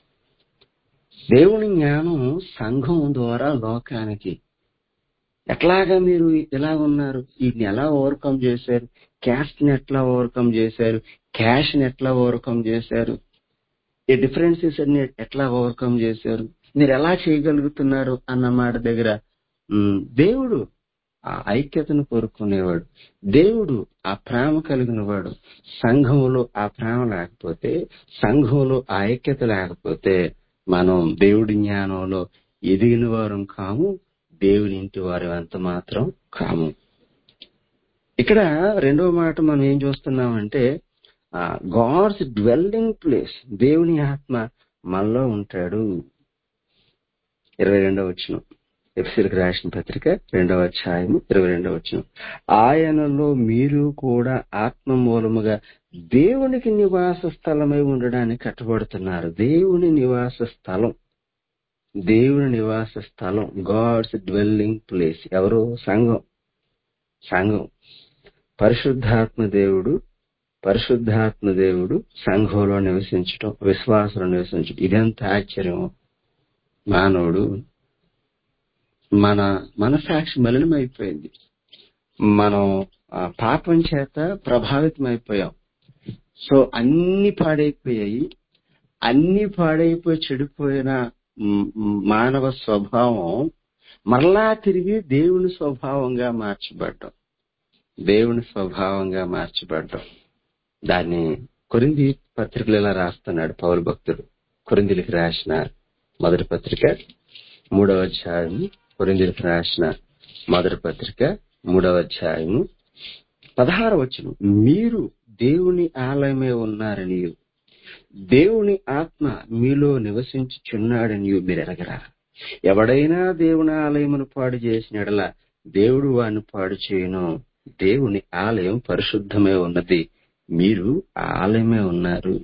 S1: దేవుని జ్ఞానం సంఘం ద్వారా లోకానికి ఎట్లాగా మీరు ఇలా ఉన్నారు వీటిని ఎలా ఓవర్కమ్ చేశారు క్యాస్ట్ ని ఎట్లా ఓవర్కమ్ చేశారు క్యాష్ ని ఎట్లా ఓవర్కమ్ చేశారు ఈ డిఫరెన్సెస్ అన్ని ఎట్లా ఓవర్కమ్ చేశారు మీరు ఎలా చేయగలుగుతున్నారు అన్న మాట దగ్గర ఉమ్, దేవుడు ఆ ఐక్యతను కోరుకునేవాడు దేవుడు ఆ ప్రేమ కలిగిన వాడు సంఘంలో ఆ ప్రేమ లేకపోతే సంఘంలో ఆ ఐక్యత లేకపోతే మనం దేవుడి జ్ఞానంలో ఎదిగిన వారం కాము దేవుని ఇంటి వారు ఎంత మాత్రం కాము ఇక్కడ రెండవ మాట మనం ఏం చూస్తున్నామంటే గాడ్స్ డ్వెల్లింగ్ ప్లేస్ దేవుని ఆత్మ మనలో ఉంటాడు ఇరవై రెండవ వచ్చిన ఎఫ్సిల్కి రాసిన పత్రిక రెండవ అధ్యాయము ఇరవై రెండవ వచ్చిన ఆయనలో మీరు కూడా ఆత్మ మూలముగా దేవునికి నివాస స్థలమై ఉండడానికి కట్టబడుతున్నారు దేవుని నివాస స్థలం దేవుని నివాస స్థలం గాడ్స్ డ్వెల్లింగ్ ప్లేస్ ఎవరు సంఘం సంఘం పరిశుద్ధాత్మ దేవుడు పరిశుద్ధాత్మ దేవుడు సంఘంలో నివసించటం విశ్వాసంలో నివసించటం ఇదెంత ఆశ్చర్యం మానవుడు మన మనసాక్షి మలినమైపోయింది మనం ఆ, పాపం చేత ప్రభావితం అయిపోయాం సో అన్ని పాడైపోయాయి అన్ని పాడైపోయి చెడిపోయిన మ్, మ్, మానవ స్వభావం మరలా తిరిగి దేవుని స్వభావంగా మార్చబడ్డం దేవుని స్వభావంగా మార్చబడ్డం దాన్ని కొరింది పత్రికలు ఇలా రాస్తున్నాడు పౌరు భక్తుడు కొరిందిలికి రాసిన మొదటి పత్రిక మూడవ అధ్యాయం కొరిందిలికి రాసిన మొదటి పత్రిక మూడవ అధ్యాయము పదహార వచ్చును మీరు దేవుని ఆలయమే ఉన్నారని దేవుని ఆత్మ మీలో నివసించుచున్నాడని మీరు ఎరగరా ఎవడైనా దేవుని ఆలయమును పాడు చేసిన ఎడల దేవుడు వాడిని పాడు చేయను దేవుని ఆలయం పరిశుద్ధమే ఉన్నది మీరు ఆ ఆలయమే ఉన్నారు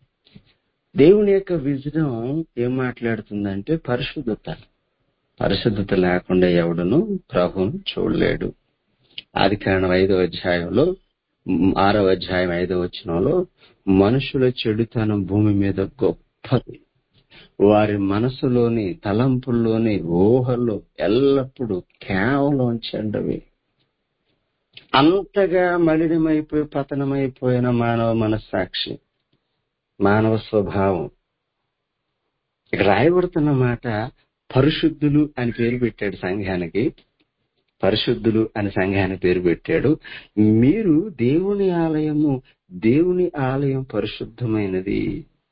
S1: దేవుని యొక్క విజయం ఏం మాట్లాడుతుందంటే పరిశుద్ధత పరిశుద్ధత లేకుండా ఎవడును ప్రభువును చూడలేడు ఆది కారణం ఐదవ అధ్యాయంలో మ్, ఆరవ అధ్యాయం ఐదవ వచనంలో మనుషుల చెడుతనం భూమి మీద గొప్పది వారి మనసులోని తలంపుల్లోని ఊహల్లో ఎల్లప్పుడూ కేవలం చెడ్డవి అంతగా మలినమైపోయి పతనమైపోయిన మానవ మనస్సాక్షి మానవ స్వభావం ఇక్కడ రాయబడుతున్న మాట పరిశుద్ధులు అని పేరు పెట్టాడు సంఘానికి పరిశుద్ధులు అని సంఘానికి పేరు పెట్టాడు మీరు దేవుని ఆలయము దేవుని ఆలయం పరిశుద్ధమైనది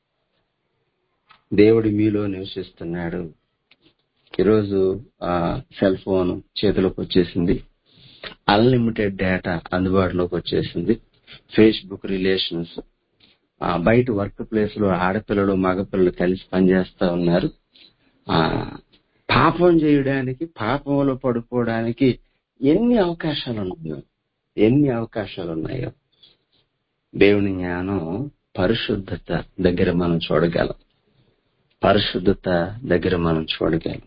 S1: దేవుడు మీలో నివసిస్తున్నాడు ఈరోజు ఆ సెల్ ఫోన్ చేతిలోకి వచ్చేసింది అన్లిమిటెడ్ డేటా అందుబాటులోకి వచ్చేసింది ఫేస్బుక్ రిలేషన్స్ ఆ బయట వర్క్ ప్లేస్ లో ఆడపిల్లలు మగపిల్లలు కలిసి పనిచేస్తా ఉన్నారు ఆ పాపం చేయడానికి పాపంలో పడుకోవడానికి ఎన్ని అవకాశాలు ఉన్నాయో ఎన్ని అవకాశాలు ఉన్నాయో దేవుని జ్ఞానం పరిశుద్ధత దగ్గర మనం చూడగలం పరిశుద్ధత దగ్గర మనం చూడగలం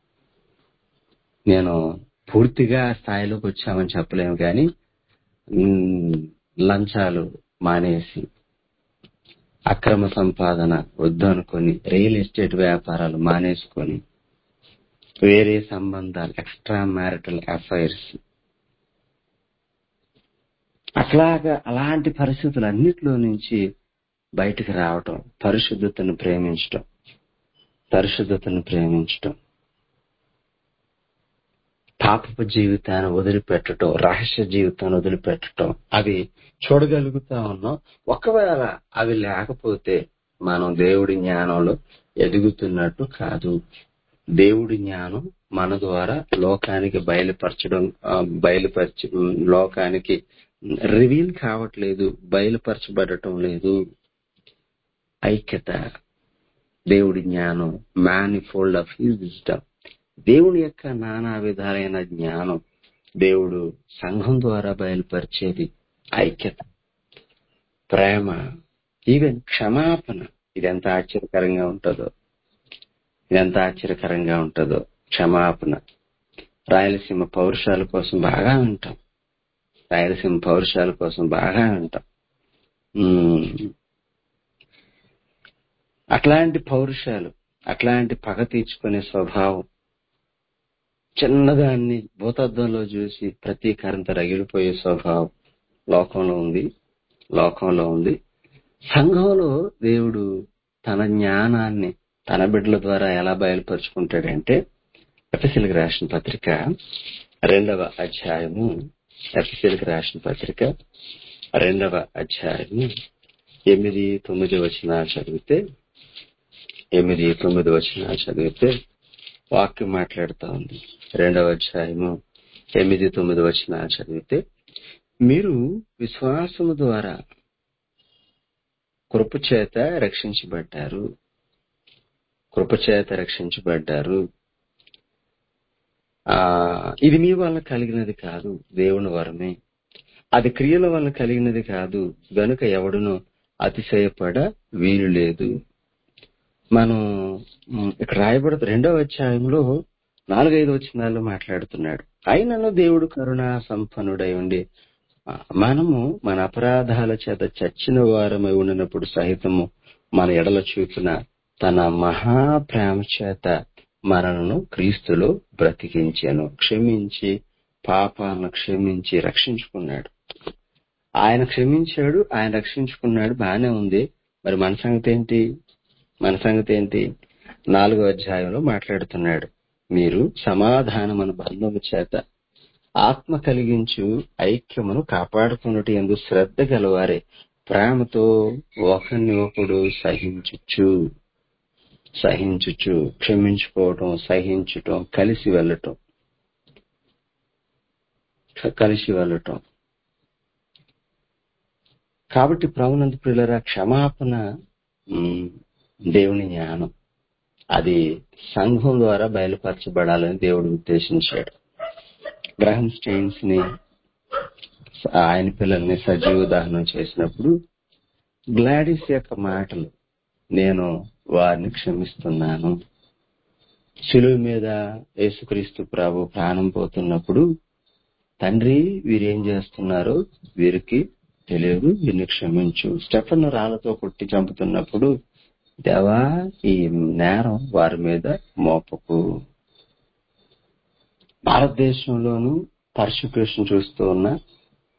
S1: నేను పూర్తిగా ఆ స్థాయిలోకి వచ్చామని చెప్పలేము కానీ ఉమ్, లంచాలు మానేసి అక్రమ సంపాదన వద్దు అనుకొని రియల్ ఎస్టేట్ వ్యాపారాలు మానేసుకొని వేరే సంబంధాలు ఎక్స్ట్రా మ్యారిటల్ అఫైర్స్ అట్లాగా అలాంటి పరిస్థితులు అన్నిటిలో నుంచి బయటకు రావటం పరిశుద్ధతను ప్రేమించటం పరిశుద్ధతను ప్రేమించటం పాపపు జీవితాన్ని వదిలిపెట్టడం రహస్య జీవితాన్ని వదిలిపెట్టడం అవి చూడగలుగుతా ఉన్నాం ఒకవేళ అవి లేకపోతే మనం దేవుడి జ్ఞానంలో ఎదుగుతున్నట్టు కాదు దేవుడి జ్ఞానం మన ద్వారా లోకానికి బయలుపరచడం ఆ, బయలుపరచ లోకానికి రివీల్ కావట్లేదు బయలుపరచబడటం లేదు ఐక్యత దేవుడి జ్ఞానం మ్యానిఫోల్డ్ ఆఫ్ హిజ్ విజ్డమ్ దేవుని యొక్క నానా విధాలైన జ్ఞానం దేవుడు సంఘం ద్వారా బయలుపరిచేది ఐక్యత ప్రేమ ఈవెన్ క్షమాపణ ఇది ఎంత ఆశ్చర్యకరంగా ఉంటుందో ఇది ఎంత ఆశ్చర్యకరంగా ఉంటుందో క్షమాపణ రాయలసీమ పౌరుషాల కోసం బాగా వింటాం రాయలసీమ పౌరుషాల కోసం బాగా వింటాం ఉమ్, అట్లాంటి పౌరుషాలు అట్లాంటి పగ తీర్చుకునే స్వభావం చిన్నదాన్ని భూతద్దంలో చూసి ప్రతీకారంతో రగిలిపోయే స్వభావం లోకంలో ఉంది లోకంలో ఉంది సంఘంలో దేవుడు తన జ్ఞానాన్ని తన బిడ్డల ద్వారా ఎలా బయలుపరుచుకుంటాడంటే ఎఫ్ఎస్ఎల్కి రాసిన పత్రిక రెండవ అధ్యాయము ఎఫ్ఎస్ఎల్కి రాసిన పత్రిక రెండవ అధ్యాయము ఎనిమిది తొమ్మిది వచ్చిన చదివితే ఎనిమిది తొమ్మిది వచ్చిన చదివితే వాక్యం మాట్లాడుతా ఉంది రెండవ అధ్యాయము ఎనిమిది తొమ్మిది వచ్చిన చదివితే మీరు విశ్వాసము ద్వారా కృపచేత రక్షించబడ్డారు కృపచేత రక్షించబడ్డారు ఆ ఇది మీ వల్ల కలిగినది కాదు దేవుని వరమే అది క్రియల వల్ల కలిగినది కాదు గనుక ఎవడును అతిశయపడ వీలు లేదు మనం మ్, ఇక్కడ రాయబడుతు రెండవ అధ్యాయంలో నాలుగైదు వచనాల్లో మాట్లాడుతున్నాడు అయినను దేవుడు కరుణా సంపన్నుడై ఉండి ఆ, మనము మన అపరాధాల చేత చచ్చిన వారమై ఉండినప్పుడు సహితము మన ఎడల చూపిన తన మహాప్రేమ చేత మనలను క్రీస్తులో బ్రతికించాను క్షమించి పాపాలను క్షమించి రక్షించుకున్నాడు ఆయన క్షమించాడు ఆయన రక్షించుకున్నాడు బానే ఉంది మరి మన సంగతి ఏంటి మన సంగతి ఏంటి నాలుగో అధ్యాయంలో మాట్లాడుతున్నాడు మీరు సమాధానమును బంధము చేత ఆత్మ కలిగించు ఐక్యమును కాపాడుకున్నట్టు ఎందు శ్రద్ధ గలవారే ప్రేమతో ఒకరిని ఒకడు సహించుచు సహించుచు క్షమించుకోవటం సహించటం కలిసి వెళ్ళటం క- కలిసి వెళ్ళటం కాబట్టి ప్రభునందు ప్రియులరా క్షమాపణ ఉమ్, దేవుని జ్ఞానం అది సంఘం ద్వారా బయలుపరచబడాలని దేవుడు ఉద్దేశించాడు గ్రహం స్టెయిన్స్ ని ఆయన పిల్లల్ని సజీవ దహనం చేసినప్పుడు గ్లాడిస్ యొక్క మాటలు నేను వారిని క్షమిస్తున్నాను శిలువ మీద యేసుక్రీస్తు ప్రభు ప్రాణం పోతున్నప్పుడు తండ్రి వీరేం చేస్తున్నారో వీరికి తెలియదు వీరిని క్షమించు స్టెఫన్ రాళ్లతో కొట్టి చంపుతున్నప్పుడు దేవా ఈ నేరం వారి మీద మోపకు భారతదేశంలోనూ పర్సిక్యూషన్ చూస్తూ ఉన్న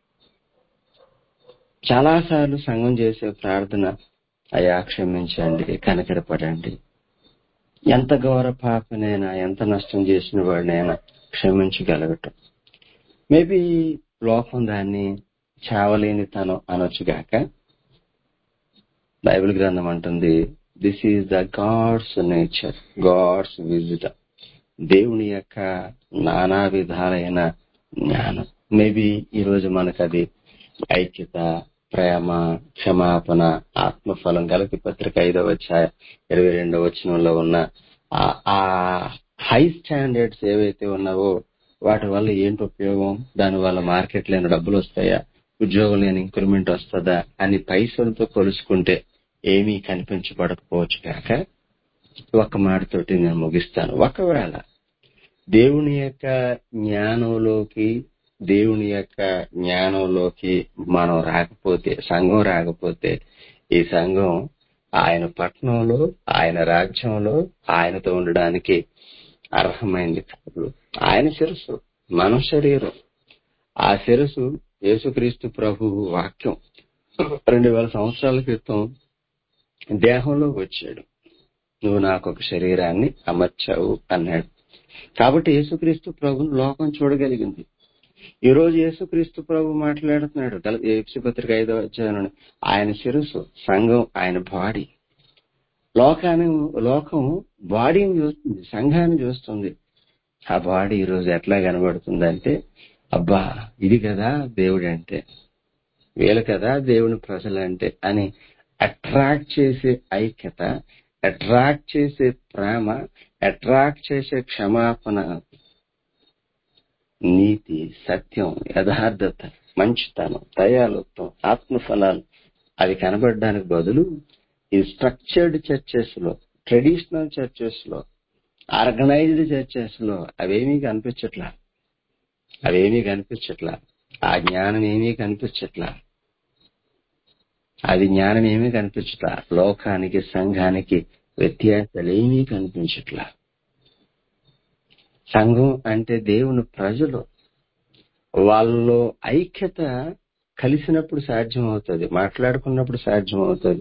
S1: చాలాసార్లు సంఘం చేసే ప్రార్థన అయా క్షమించండి కనికరపడండి ఎంత ఘోర పాపనైనా ఎంత నష్టం చేసిన వాడినైనా క్షమించగలగటం మేబీ లోకం దాన్ని చావలేని తనం అనొచ్చుగాక బైబిల్ గ్రంథం అంటుంది this is the God's nature God's wisdom దేవుని యొక్క నానా విధాలైన జ్ఞానం మేబీ ఈ రోజు మనకు అది ఐక్యత ప్రేమ క్షమాపణ ఆత్మఫలం కలిపి పత్రిక ఐదవ అధ్యాయ ఇరవై రెండవ వచనంలో ఉన్న ఆ- ఆ హై స్టాండర్డ్స్ ఏవైతే ఉన్నావో వాటి వల్ల ఏంటి ఉపయోగం దాని వల్ల మార్కెట్ లేని డబ్బులు వస్తాయా ఉద్యోగం లేని ఇంక్రిమెంట్ వస్తుందా అని పైసలతో కొలుసుకుంటే ఏమీ కనిపించబడకపోవచ్చు కాక ఒక్క మాటతోటి నేను ముగిస్తాను ఒకవేళ దేవుని యొక్క జ్ఞానంలోకి దేవుని యొక్క జ్ఞానంలోకి మనం రాకపోతే సంఘం రాకపోతే ఈ సంఘం ఆయన పట్టణంలో ఆయన రాజ్యంలో ఆయనతో ఉండడానికి అర్హమైంది కాదు ఆయన శిరస్సు మన శరీరం ఆ శిరస్సు యేసుక్రీస్తు ప్రభు వాక్యం రెండు వేల సంవత్సరాల క్రితం దేహంలో వచ్చాడు నువ్వు నాకు ఒక శరీరాన్ని అమర్చావు అన్నాడు కాబట్టి యేసుక్రీస్తు ప్రభుని లోకం చూడగలిగింది ఈ రోజు యేసుక్రీస్తు ప్రభు మాట్లాడుతున్నాడు గల ఏప్సి పత్రిక ఐదవ అధ్యాయం ఆయన శిరస్సు సంఘం ఆయన బాడీ లోకాన్ని లోకం బాడీని చూస్తుంది సంఘాన్ని చూస్తుంది ఆ బాడీ ఈ రోజు ఎట్లా కనబడుతుందంటే అబ్బా ఇది కదా దేవుడు అంటే వీళ్ళు కదా దేవుని ప్రజలంటే అని అట్రాక్ట్ చేసే ఐక్యత అట్రాక్ట్ చేసే ప్రేమ అట్రాక్ట్ చేసే క్షమాపణ నీతి సత్యం యథార్థత మంచితనం దయాలుత్వం ఆత్మఫలాలు అవి కనబడడానికి బదులు ఈ స్ట్రక్చర్డ్ చర్చెస్ లో ట్రెడిషనల్ చర్చెస్ లో ఆర్గనైజ్డ్ చర్చెస్ లో అవేమీ కనిపించట్లా అవేమీ కనిపించట్లా ఆ జ్ఞానం ఏమీ కనిపించట్లా అది జ్ఞానం ఏమీ కనిపించట్లా లోకానికి సంఘానికి వ్యత్యాసాలు ఏమీ కనిపించట్లా సంఘం అంటే దేవుని ప్రజలు వాళ్ళలో ఐక్యత కలిసినప్పుడు సాధ్యం అవుతుంది మాట్లాడుకున్నప్పుడు సాధ్యం అవుతుంది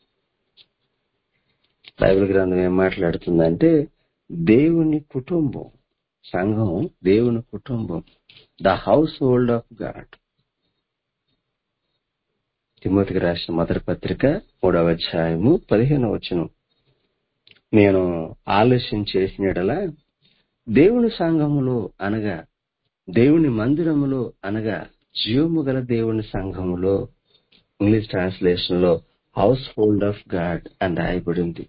S1: బైబిల్ గ్రంథం ఏం మాట్లాడుతుందంటే దేవుని కుటుంబం సంఘం దేవుని కుటుంబం the household of God తిమ్మతికి రాసిన మొదటి పత్రిక మూడవ అధ్యాయము పదిహేను వచనం నేను ఆలస్యం చేసిన యెడల దేవుని సంఘములో అనగా దేవుని మందిరములో అనగా జీవము గల దేవుని సంఘములో ఇంగ్లీష్ ట్రాన్స్లేషన్ లో హౌస్ హోల్డ్ ఆఫ్ గాడ్ అని రాయబడింది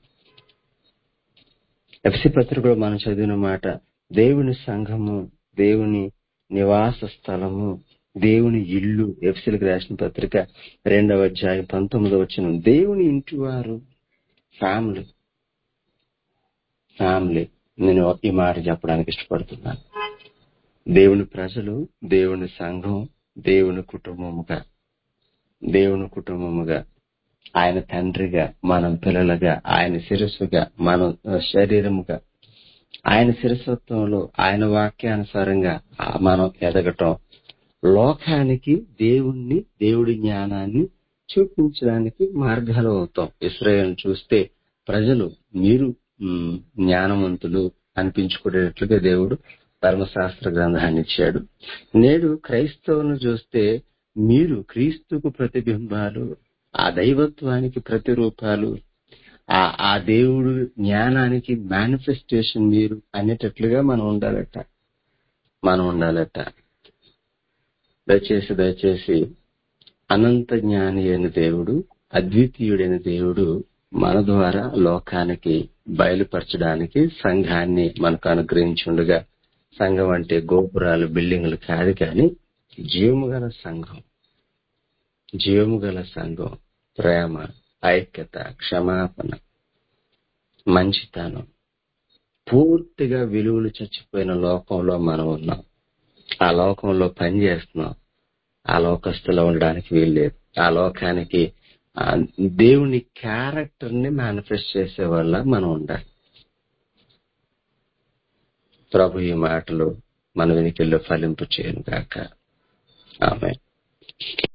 S1: ఎఫ్సి పత్రికలో మనం చదివిన మాట దేవుని సంఘము దేవుని నివాస స్థలము దేవుని ఇల్లు ఎఫ్సిలకు రాసిన పత్రిక రెండవ అధ్యాయం పంతొమ్మిదవ వచ్చిన దేవుని ఇంటి వారు ఫ్యామిలీ ఫ్యామిలీ నేను ఈ మాట చెప్పడానికి ఇష్టపడుతున్నాను దేవుని ప్రజలు దేవుని సంఘం దేవుని కుటుంబముగా దేవుని కుటుంబముగా ఆయన తండ్రిగా మనం పిల్లలుగా ఆయన శిరస్సుగా మనం శరీరముగా ఆయన శిరస్వత్వంలో ఆయన వాక్యానుసారంగా ఆ మనం ఎదగటం లోకానికి దేవుణ్ణి దేవుడి జ్ఞానాన్ని చూపించడానికి మార్గాలు అవుతాం ఇస్రాయేల్ చూస్తే ప్రజలు మీరు మ్, జ్ఞానవంతులు అనిపించుకునేట్లుగా దేవుడు ధర్మశాస్త్ర గ్రంథాన్ని ఇచ్చాడు నేడు క్రైస్తవులను చూస్తే మీరు క్రీస్తుకు ప్రతిబింబాలు ఆ దైవత్వానికి ప్రతిరూపాలు ఆ ఆ దేవుడు జ్ఞానానికి మేనిఫెస్టేషన్ మీరు అనేటట్లుగా మనం ఉండాలట మనం ఉండాలట దయచేసి దయచేసి అనంత జ్ఞాని అయిన దేవుడు అద్వితీయుడైన దేవుడు మన ద్వారా లోకానికి బయలుపరచడానికి సంఘాన్ని మనకు అనుగ్రహించుండగా సంఘం అంటే గోపురాలు బిల్డింగులు కాదు కానీ జీవము గల సంఘం జీవము గల సంఘం ప్రేమ ఐక్యత క్షమాపణ మంచితనం పూర్తిగా విలువలు చచ్చిపోయిన లోకంలో మనం ఉన్నాం ఆ లోకంలో పని చేస్తున్నాం ఆ లోకస్తులో ఉండడానికి వీల్లేదు ఆ లోకానికి ఆ దేవుని క్యారెక్టర్ ని మేనిఫెస్ట్ చేసే వల్ల మనం ఉండాలి ప్రభు ఈ మాటలు మన వెనుకల్లో ఫలింపు చేయను గాక ఆమె